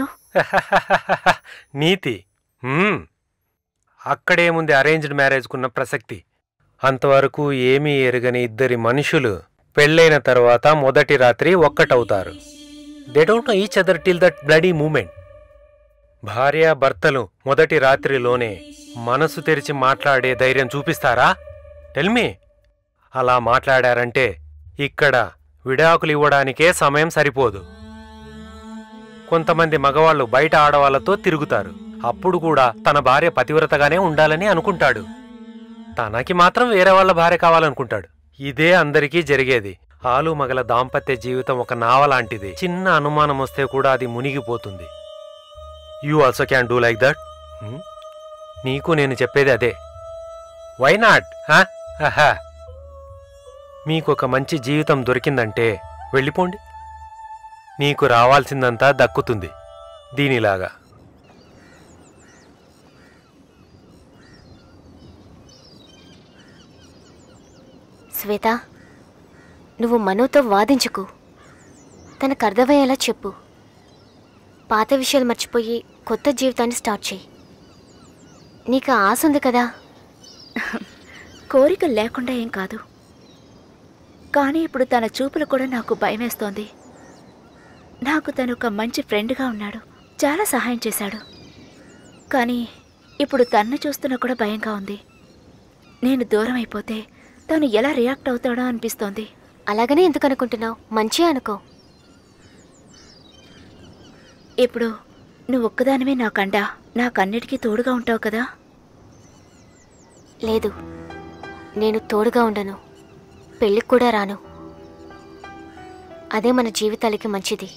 నీతి మ్మ్. అక్కడేముంది అరేంజ్డ్ మ్యారేజ్కున్న ప్రసక్తి అంతవరకు ఏమీ ఎరగని ఇద్దరి మనుషులు పెళ్ళైన తర్వాత మొదటి రాత్రి ఒక్కటవుతారు they don't know each other till that bloody moment భార్య భర్తలు మొదటి రాత్రిలోనే మనసు తెరిచి మాట్లాడే ధైర్యం చూపిస్తారా టెల్మీ అలా మాట్లాడారంటే ఇక్కడ విడాకులు ఇవ్వడానికే సమయం సరిపోదు కొంతమంది మగవాళ్ళు బయట ఆడవాళ్లతో తిరుగుతారు అప్పుడు కూడా తన భార్య పతివ్రతగానే ఉండాలని అనుకుంటాడు తనకి మాత్రం వేరే వాళ్ళ భార్య కావాలనుకుంటాడు ఇదే అందరికీ జరిగేది ఆలు మగల దాంపత్య జీవితం ఒక నావ లాంటిది చిన్న అనుమానం వస్తే కూడా అది మునిగిపోతుంది you also can do like that నీకు నేను చెప్పేది అదే వై నాట్ మీకు ఒక మంచి జీవితం దొరికిందంటే వెళ్ళిపోండి నీకు రావాల్సిందంతా దక్కుతుంది దీనిలాగా శ్వేత నువ్వు మనోతో వాదించుకు తనకు అర్థమయ్యేలా చెప్పు పాత విషయాలు మర్చిపోయి కొత్త జీవితాన్ని స్టార్ట్ చేయి నీకు ఆ ఆశ ఉంది కదా కోరిక లేకుండా ఏం కాదు కానీ ఇప్పుడు తన చూపులు కూడా నాకు భయమేస్తోంది నాకు తను ఒక మంచి ఫ్రెండ్గా ఉన్నాడు చాలా సహాయం చేశాడు కానీ ఇప్పుడు తన్ను చూస్తున్నా కూడా భయంగా ఉంది నేను దూరం అయిపోతే తను ఎలా రియాక్ట్ అవుతాడో అనిపిస్తోంది అలాగనే ఎందుకు అనుకుంటున్నావు మంచి అనుకో ఇప్పుడు నువ్వు ఒక్కదానివే నాకండా నాకన్నిటికీ తోడుగా ఉంటావు కదా లేదు నేను తోడుగా ఉండను పెళ్ళికి కూడా రాను అదే మన జీవితాలకి మంచిది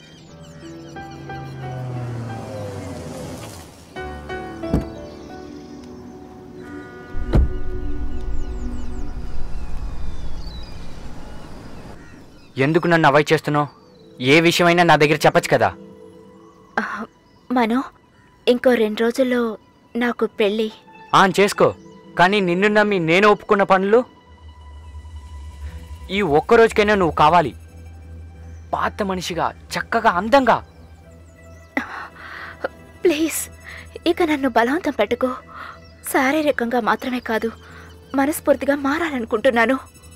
ఎందుకు నన్ను అవాయిడ్ చేస్తున్నావు ఏ విషయమైనా నా దగ్గర చెప్పచ్చు కదా ఆహ్, మనో ఇంకో రెండు రోజుల్లో నాకు పెళ్ళి ఆ చేసుకో కానీ నిన్ను నమ్మి నేను ఒప్పుకున్న పనులు ఈ ఒక్క రోజుకైనా నువ్వు కావాలి పాత మనిషిగా చక్కగా అందంగా ప్లీజ్ ఇక నన్ను బలవంతం పెట్టుకో శారీరకంగా మాత్రమే కాదు మనస్ఫూర్తిగా మారాలనుకుంటున్నాను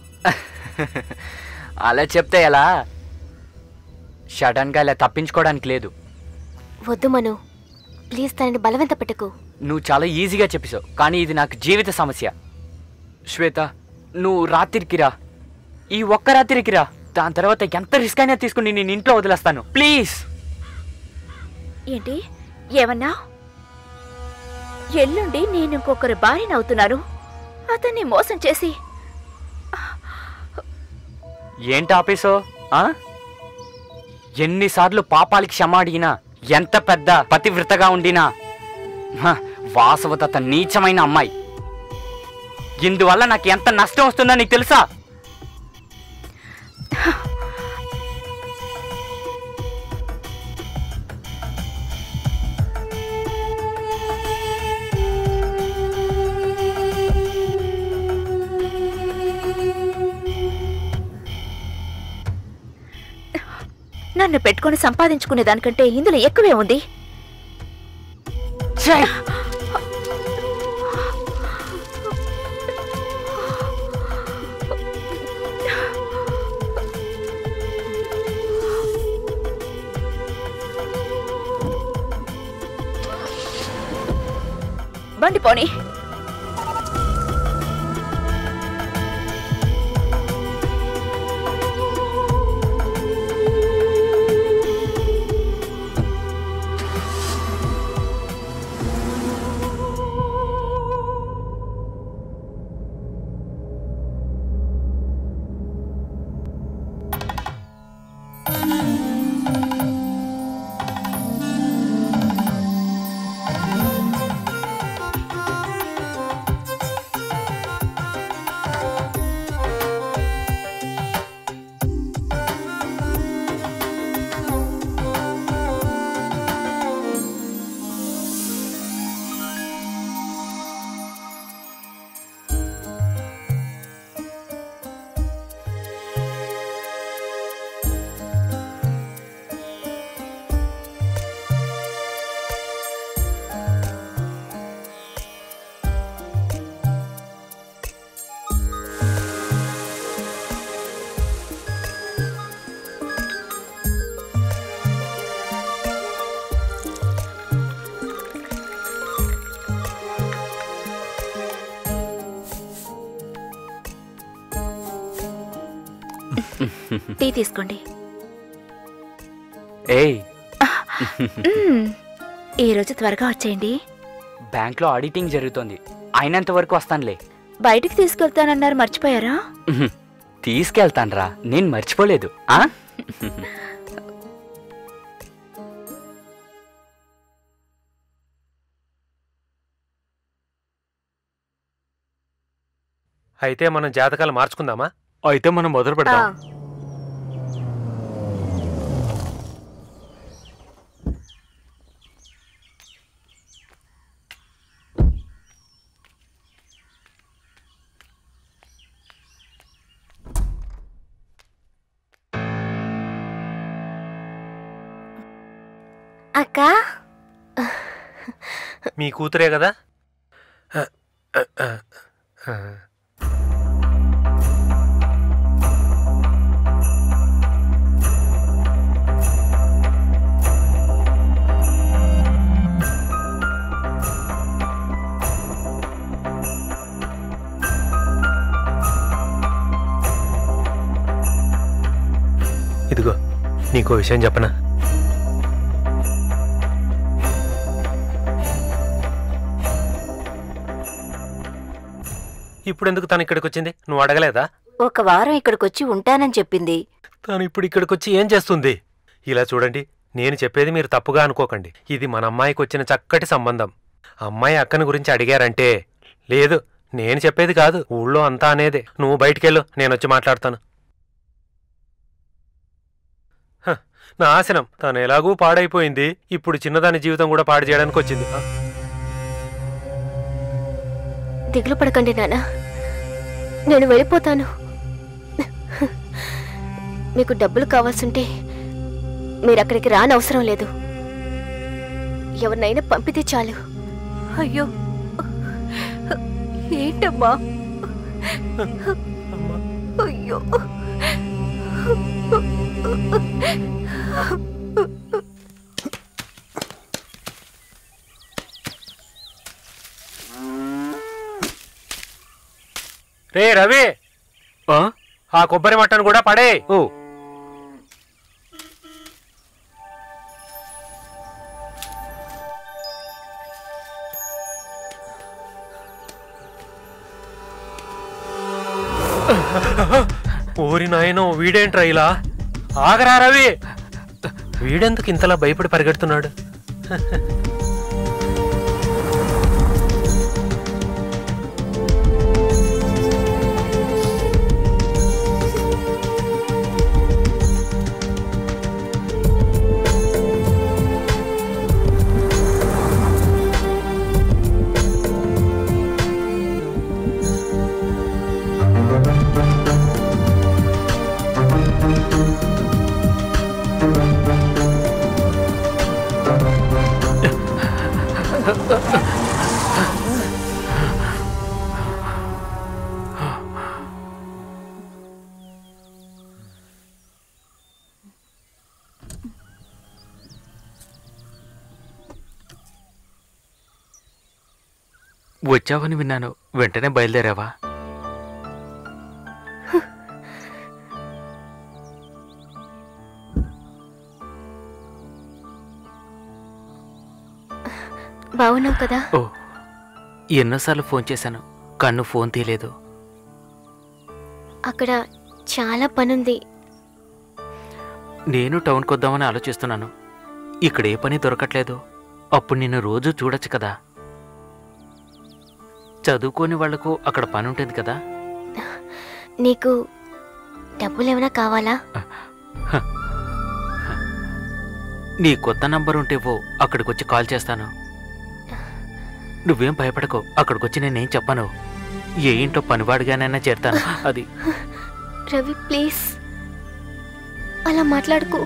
అలా చెప్తే ఎలా సడన్గా ఇలా తప్పించుకోవడానికి లేదు వద్దు మను ప్లీజ్ తనని బలవంత పెట్టుకు నువ్వు చాలా ఈజీగా చెప్పేశావు కానీ ఇది నాకు జీవిత సమస్య శ్వేత నువ్వు రాత్రికి రా ఈ ఒక్క రాత్రికి రా దాని తర్వాత ఎంత రిస్క్ అయినా తీసుకుని నేను ఇంట్లో వదిలేస్తాను ప్లీజ్ ఏంటి ఏమన్నా ఎల్లుండి నేను ఇంకొకరి భార్యని అవుతున్నాను అతన్ని మోసం చేసి ఏంటి ఆపేసో ఆ? ఎన్నిసార్లు పాపాలకి క్షమ అడిగినా ఎంత పెద్ద పతివ్రతగా ఉండినా హ, వాసవదత్త నీచమైన అమ్మాయి ఇందువల్ల నాకు ఎంత నష్టం వస్తుందో నీకు తెలుసా నన్ను పెట్టుకొని సంపాదించుకునే దానికంటే ఇందులో ఎక్కువే ఉంది ఛే! బండి పోనీ టీ తీసుకోండి ఏయ్ మ్మ్. ఈ రోజు త్వరగా వచ్చేయండి బ్యాంక్లో ఆడిటింగ్ జరుగుతోంది అయినంత వరకు వస్తానులే బయటికి తీసుకెళ్తానన్నారు మర్చిపోయారా ఉహుం. తీసుకెళ్తాన్రా నేను మర్చిపోలేదు ఆ అయితే మనం జాతకాలు మార్చుకుందామా అయితే మనం మొదలు ఆ, అక్క మీ కూతురే కదా ఇదిగో నీకో విషయం చెప్పనా ఇప్పుడు ఎందుకు తను ఇక్కడికి వచ్చింది నువ్వు అడగలేదా ఒక వారం ఇక్కడికొచ్చి ఉంటానని చెప్పింది తను ఇప్పుడు ఇక్కడికి వచ్చి ఏం చేస్తుంది ఇలా చూడండి నేను చెప్పేది మీరు తప్పుగా అనుకోకండి ఇది మన అమ్మాయికి వచ్చిన చక్కటి సంబంధం అమ్మాయి అక్కని గురించి అడిగారంటే లేదు నేను చెప్పేది కాదు ఊళ్ళో అంతా అనేదే నువ్వు బయటికెళ్ళు నేను వచ్చి మాట్లాడతాను హ, నాశనం తను ఎలాగూ పాడైపోయింది ఇప్పుడు చిన్నదాని జీవితం కూడా పాడు చేయడానికి వచ్చింది ఆ, దిగులు పడకండి నాన్న నేను వెళ్ళిపోతాను మీకు డబ్బులు కావాల్సింటే మీరు అక్కడికి రానవసరం లేదు ఎవరినైనా పంపితే చాలు అయ్యో ఏంటమ్మా అమ్మా అయ్యో రే రవి ఆ? ఆ కొబ్బరి మట్టను కూడా పడే ఓ ఓరి నాయనో వీడేంట్రా ఇలా ఆగరా రవి వీడెందుకు ఇంతలా భయపడి పరిగెడుతున్నాడు వచ్చావని విన్నాను వెంటనే బయలుదేరావా బాగున్నావు కదా ఓ ఎన్నోసార్లు ఫోన్ చేశాను కన్ను ఫోన్ తీయలేదు అక్కడ చాలా పనుంది నేను టౌన్కి వద్దామని ఆలోచిస్తున్నాను ఇక్కడ ఏ పని దొరకట్లేదు అప్పుడు నిన్ను రోజు చూడొచ్చు కదా చదువుకోని వాళ్లకు అక్కడ పని ఉంటుంది కదా నీకు డబ్బులు ఏమైనా కావాలా నీ కొత్త నంబర్ ఉంటే పో అక్కడికి వచ్చి కాల్ చేస్తాను నువ్వేం భయపడకు అక్కడికి వచ్చి నేనేం చెప్పను ఏ ఇంట్లో పనివాడిగానైనా చేరుతాను అది రవి ప్లీజ్ అలా మాట్లాడుకో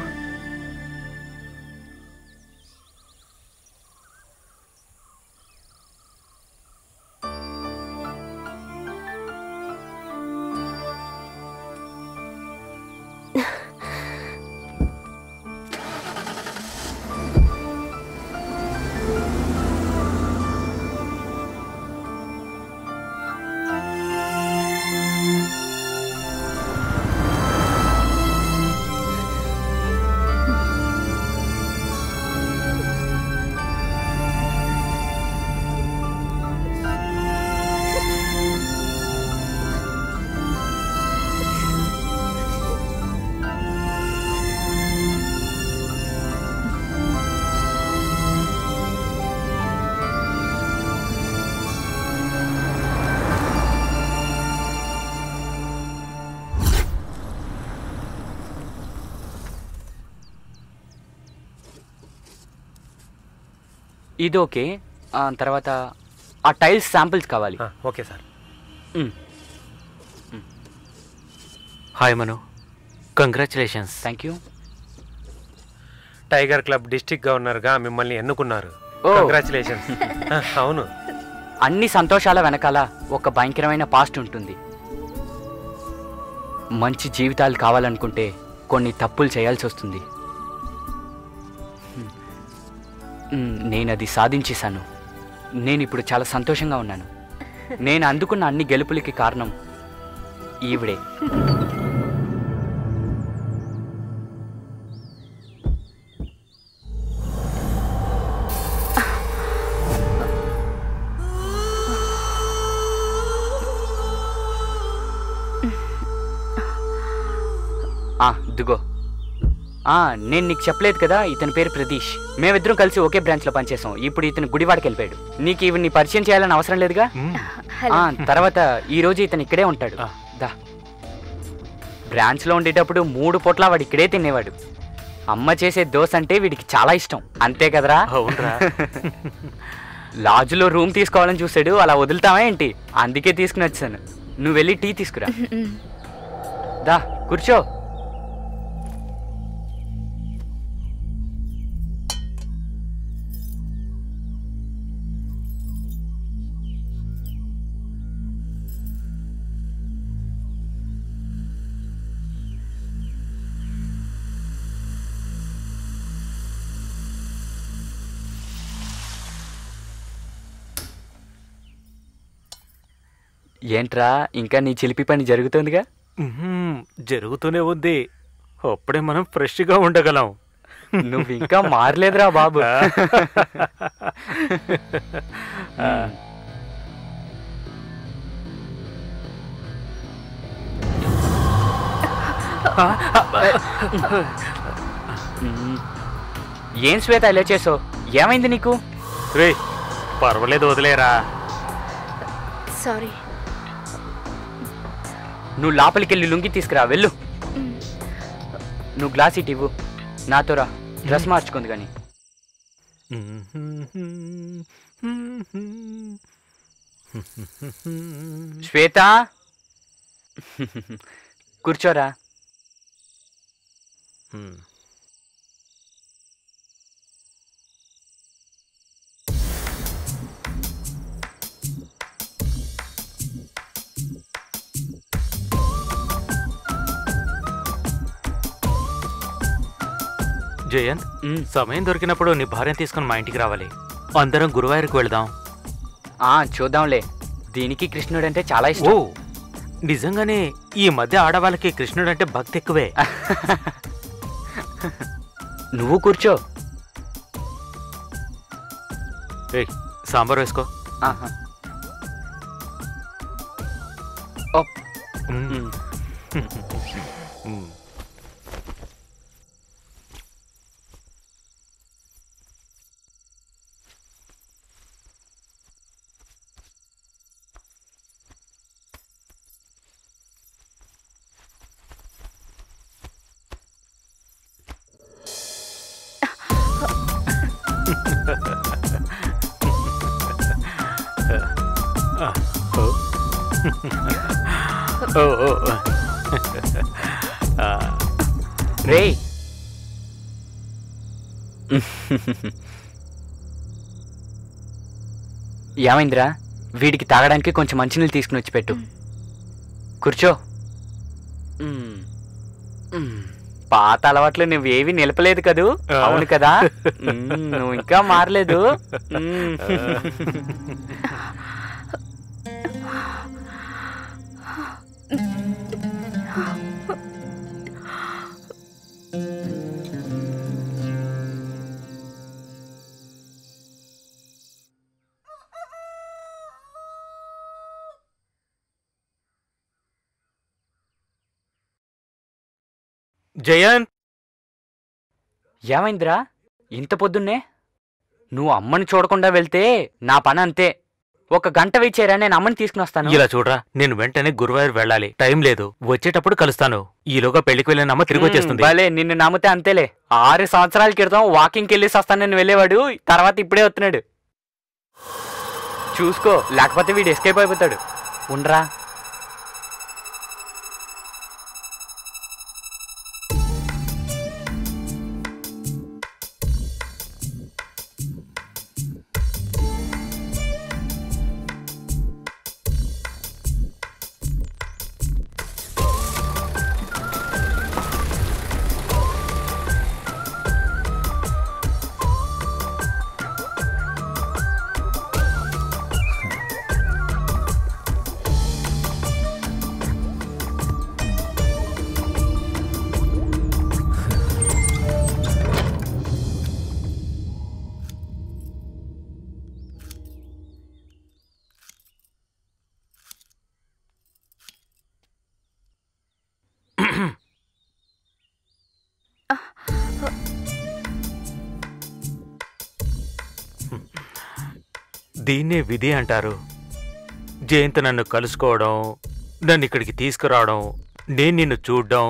ఇది ఓకే ఆ, తర్వాత ఆ టైల్స్ శాంపిల్స్ కావాలి ఆ, ఓకే సార్ మ్, hi Manu congratulations thank you tiger club district గవర్నర్గా మిమ్మల్ని ఎన్నుకున్నారు ఓ. కంగ్రాచులేషన్స్ అవును అన్ని సంతోషాల వెనకాల ఒక భయంకరమైన పాస్ట్ ఉంటుంది మంచి జీవితాలు కావాలనుకుంటే కొన్ని తప్పులు చేయాల్సి వస్తుంది మ్, నేను అది సాధించేశాను నేను ఇప్పుడు చాలా సంతోషంగా ఉన్నాను నేను అందుకున్న అన్ని గెలుపులకి కారణం ఈవిడే ఆ, దిగో ఆ, నేను నీకు చెప్పలేదు కదా ఇతని పేరు ప్రతీష్ మేమిద్దరం కలిసి ఒకే బ్రాంచ్లో పనిచేసాం ఇప్పుడు ఇతను గుడివాడకి వెళ్ళిపోయాడు నీకు ఇవన్నీ పరిచయం చేయాలని అవసరం లేదుగా ఆ, తర్వాత ఈ రోజు ఇతను ఇక్కడే ఉంటాడు ఆ. దా బ్రాంచ్లో ఉండేటప్పుడు మూడు పూట్ల వాడు ఇక్కడే తినేవాడు అమ్మ చేసే దోశ అంటే వీడికి చాలా ఇష్టం అంతే కదరా అవునరా లాడ్జ్లో రూమ్ తీసుకోవాలని చూసాడు అలా వదులుతావా ఏంటి అందుకే తీసుకుని వచ్చాను నువ్వు వెళ్ళి టీ తీసుకురా దా కూర్చో ఏంట్రా ఇంకా నీ చిలిపి పని జరుగుతోందిగా మ్మ్, జరుగుతూనే ఉంది అప్పుడే మనం ఫ్రెష్గా ఉండగలం నువ్వు ఇంకా మారలేదురా బాబు మ్మ్. ఏం శ్వేత ఇలా చేసావు ఏమైంది నీకు రే పర్వాలేదు వదిలేరా సారీ నువ్వు లోపలికి వెళ్ళి లుంగి తీసుకురా వెళ్ళు నువ్వు గ్లాస్ ఇటు ఇవ్వు నాతో రా డ్రెస్ మార్చుకుంది కానీ శ్వేత కూర్చోరా మ్మ్. జయంత్ మ్మ్. సమయం దొరికినప్పుడు నీ భార్యను తీసుకుని మా ఇంటికి రావాలి అందరం గురువారికి వెళదాం ఆ చూద్దాంలే దీనికి కృష్ణుడు అంటే చాలా ఓ ఇష్టం నిజంగానే ఈ మధ్య ఆడవాళ్ళకి కృష్ణుడు అంటే భక్తి ఎక్కువే నువ్వు కూర్చో ఏయ్, సాంబార్ వేసుకో ఆహా. ఓ, మ్మ్. మ్మ్. మ్మ్. ఓ ఓ ఆ, రేయ్ ఏమైందిరా వీడికి తాగడానికి కొంచెం మంచినీళ్ళు తీసుకుని వచ్చి పెట్టు కూర్చో మ్మ్. మ్మ్. పాత అలవాట్లు నువ్వేవి నిలపలేదు కదూ అవును కదా మ్మ్, నువ్వు ఇంకా మారలేదు మ్మ్. జయంత్ ఏమైందిరా ఇంత పొద్దున్నే నువ్వు అమ్మని చూడకుండా వెళ్తే నా పని అంతే ఒక గంట వెయిట్ చేయరా నేను అమ్మని తీసుకుని వస్తాను ఇలా చూడరా నేను వెంటనే గురువాయూర్ వెళ్ళాలి టైం లేదు వచ్చేటప్పుడు కలుస్తాను ఈలోగా పెళ్లికి వెళ్ళిన అమ్మ తిరిగి వచ్చేస్తుంది భలే నిన్ను నమ్మితే అంతేలే ఆరు సంవత్సరాల క్రితం వాకింగ్కి వెళ్ళేసి వస్తానని వెళ్ళేవాడు తర్వాత ఇప్పుడే వస్తున్నాడు చూసుకో లేకపోతే వీడు ఎస్కేప్ అయిపోతాడు ఉండరా దీన్నే విధి అంటారు జయంత్ నన్ను కలుసుకోవడం నన్ను ఇక్కడికి తీసుకురావడం నేను నిన్ను చూడడం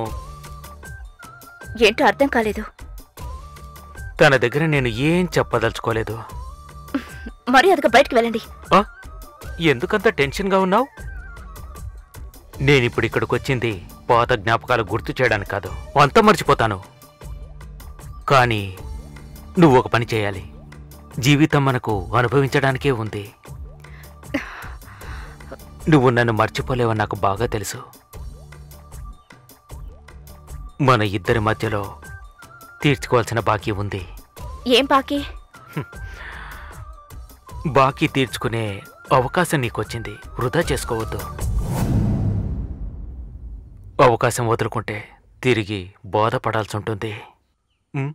ఏంటో అర్థం కాలేదు తన దగ్గర నేను ఏం చెప్పదలుచుకోలేదు మర్యాదగా బయటకు వెళ్ళండి ఆ? ఎందుకంత టెన్షన్గా ఉన్నావు నేనిప్పుడు ఇక్కడికి వచ్చింది పాత జ్ఞాపకాలు గుర్తు చేయడానికి కాదు అంతా మర్చిపోతాను కానీ నువ్వు ఒక పని చేయాలి జీవితం మనకు అనుభవించడానికే ఉంది నువ్వు నన్ను మర్చిపోలేవని నాకు బాగా తెలుసు మన ఇద్దరి మధ్యలో తీర్చుకోవాల్సిన బాకీ ఉంది ఏం బాకీ బాకీ తీర్చుకునే అవకాశం నీకొచ్చింది వృధా చేసుకోవద్దు అవకాశం వదులుకుంటే తిరిగి బాధపడాల్సి ఉంటుంది ఉమ్?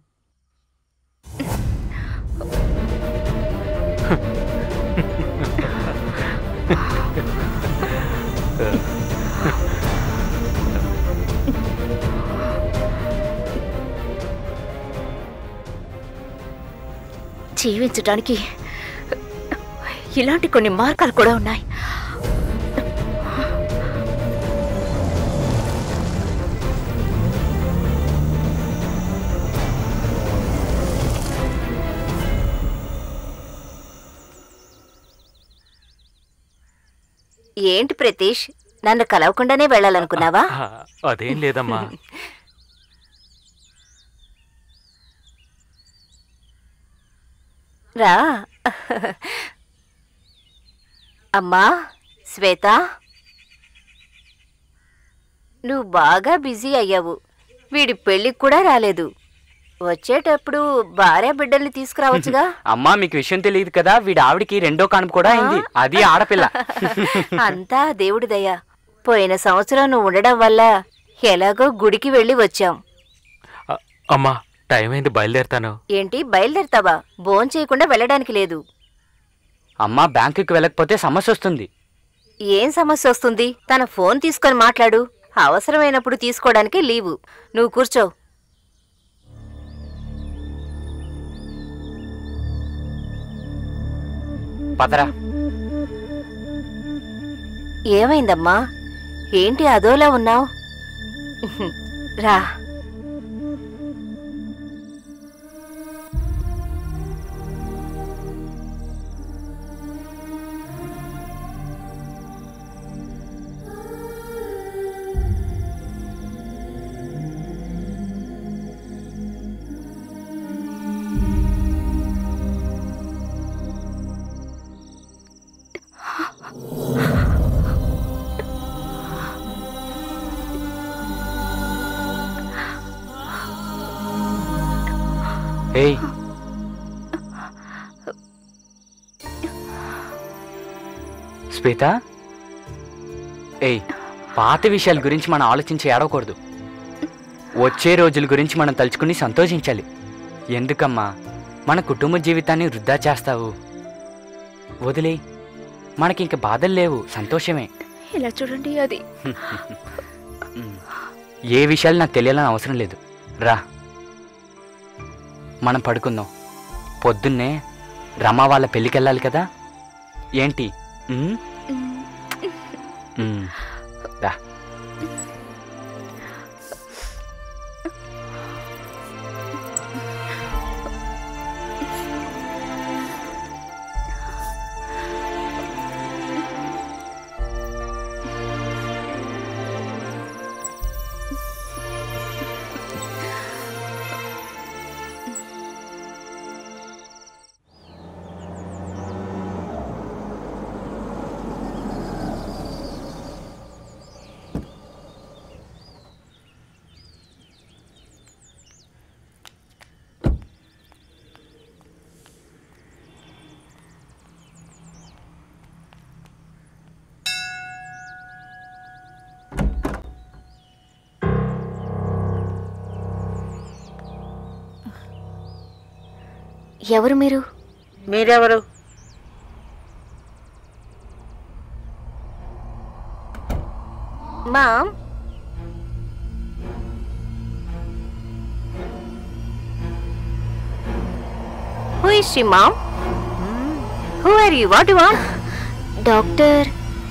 జీవించడానికి ఇలాంటి కొన్ని మార్గాలు కూడా ఉన్నాయి ఏంటి ప్రతీష్ నన్ను కలవకుండానే వెళ్ళాలనుకున్నావా ఆ, అదేం లేదమ్మా రా అమ్మా శ్వేత నువ్వు బాగా బిజీ అయ్యావు వీడి పెళ్ళికి కూడా రాలేదు వచ్చేటప్పుడు భార్య బిడ్డల్ని తీసుకురావచ్చుగా అమ్మా మీకు విషయం తెలియదు కదా వీడి ఆవిడికి రెండో కానుపు కూడా అయింది అది ఆడపిల్ల అంతా దేవుడి దయ పోయిన సంవత్సరం నువ్వు ఉండడం వల్ల ఎలాగో గుడికి వెళ్ళి వచ్చాం అ- అమ్మా టైం అయింది బయలుదేరుతాను ఏంటి బయలుదేరతావా భోం చేయకుండా వెళ్ళడానికి లేదు అమ్మా బ్యాంకుకి వెళ్ళకపోతే సమస్య వస్తుంది ఏం సమస్య వస్తుంది తన ఫోన్ తీసుకొని మాట్లాడు అవసరమైనప్పుడు తీసుకోవడానికి లీవు నువ్వు కూర్చో పదరా ఏమైందమ్మా ఏంటి అదోలా ఉన్నావు రా ఏయ్ శ్వేత ఏయ్ పాత విషయాల గురించి మనం ఆలోచించి ఏడవకూడదు వచ్చే రోజుల గురించి మనం తలుచుకుని సంతోషించాలి ఎందుకమ్మా మన కుటుంబ జీవితాన్ని వృద్ధా చేస్తావు వదిలే మనకి ఇంక బాధలు లేవు సంతోషమే ఇలా చూడండి అది ఉమ్. ఏ విషయాలు నాకు తెలియాలని అవసరం లేదు రా మనం పడుకుందాం పొద్దున్నే రమ వాళ్ళ పెళ్ళికి వెళ్ళాలి కదా ఏంటి ఉమ్? ఉమ్. రా ఎవరు మీరు మీరెవరు mom who is she mom who are you what you want doctor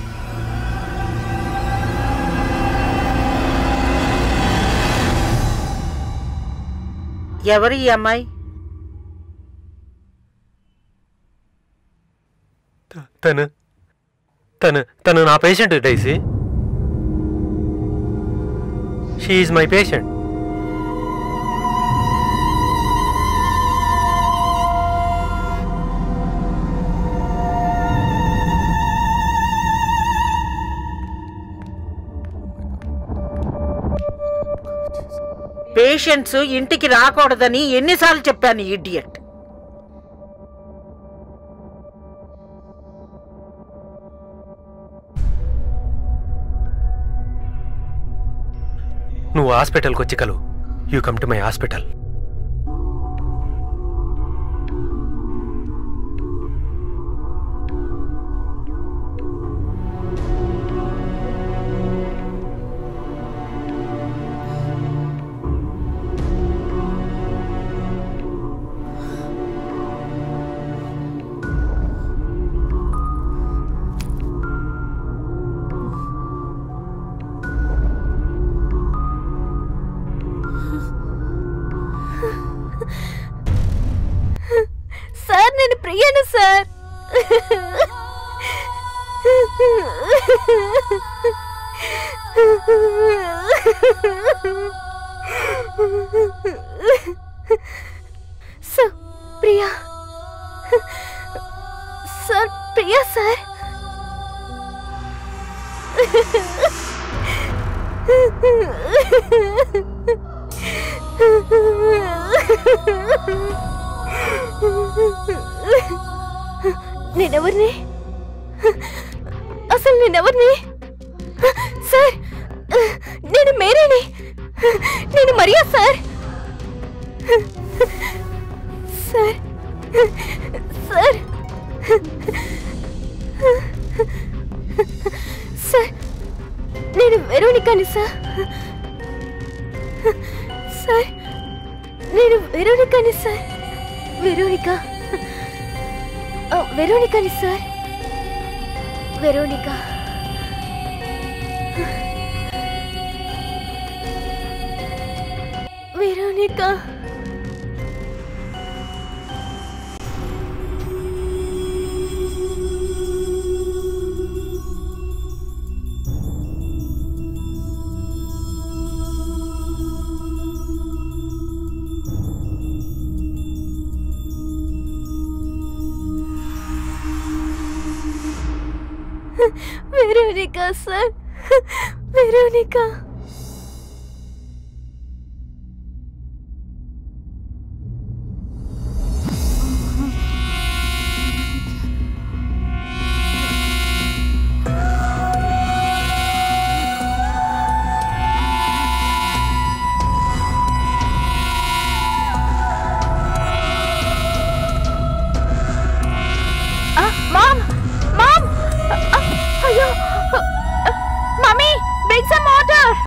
ఎవరు ఈ అమ్మాయి త- తను తను తను నా patient Daisy she my patient patients ఇంటికి రాకూడదని ఎన్నిసార్లు చెప్పాను ఇడియట్ నువ్వు హాస్పిటల్కి వచ్చి కలు you come to my hospital sir నేను ప్రియాను sir sir Priya sir Priya sir నేనెవరిని అసలు నేనెవరిని సార్ నేను మేరీని నేను Maria sir sir sir sir నేను వెరోనికాని సార్ సార్ నేను వెరోనికాని సార్ వెరోనికా ఆ, వెరోనికాని sir Veronica Veronica Veronica sir Veronica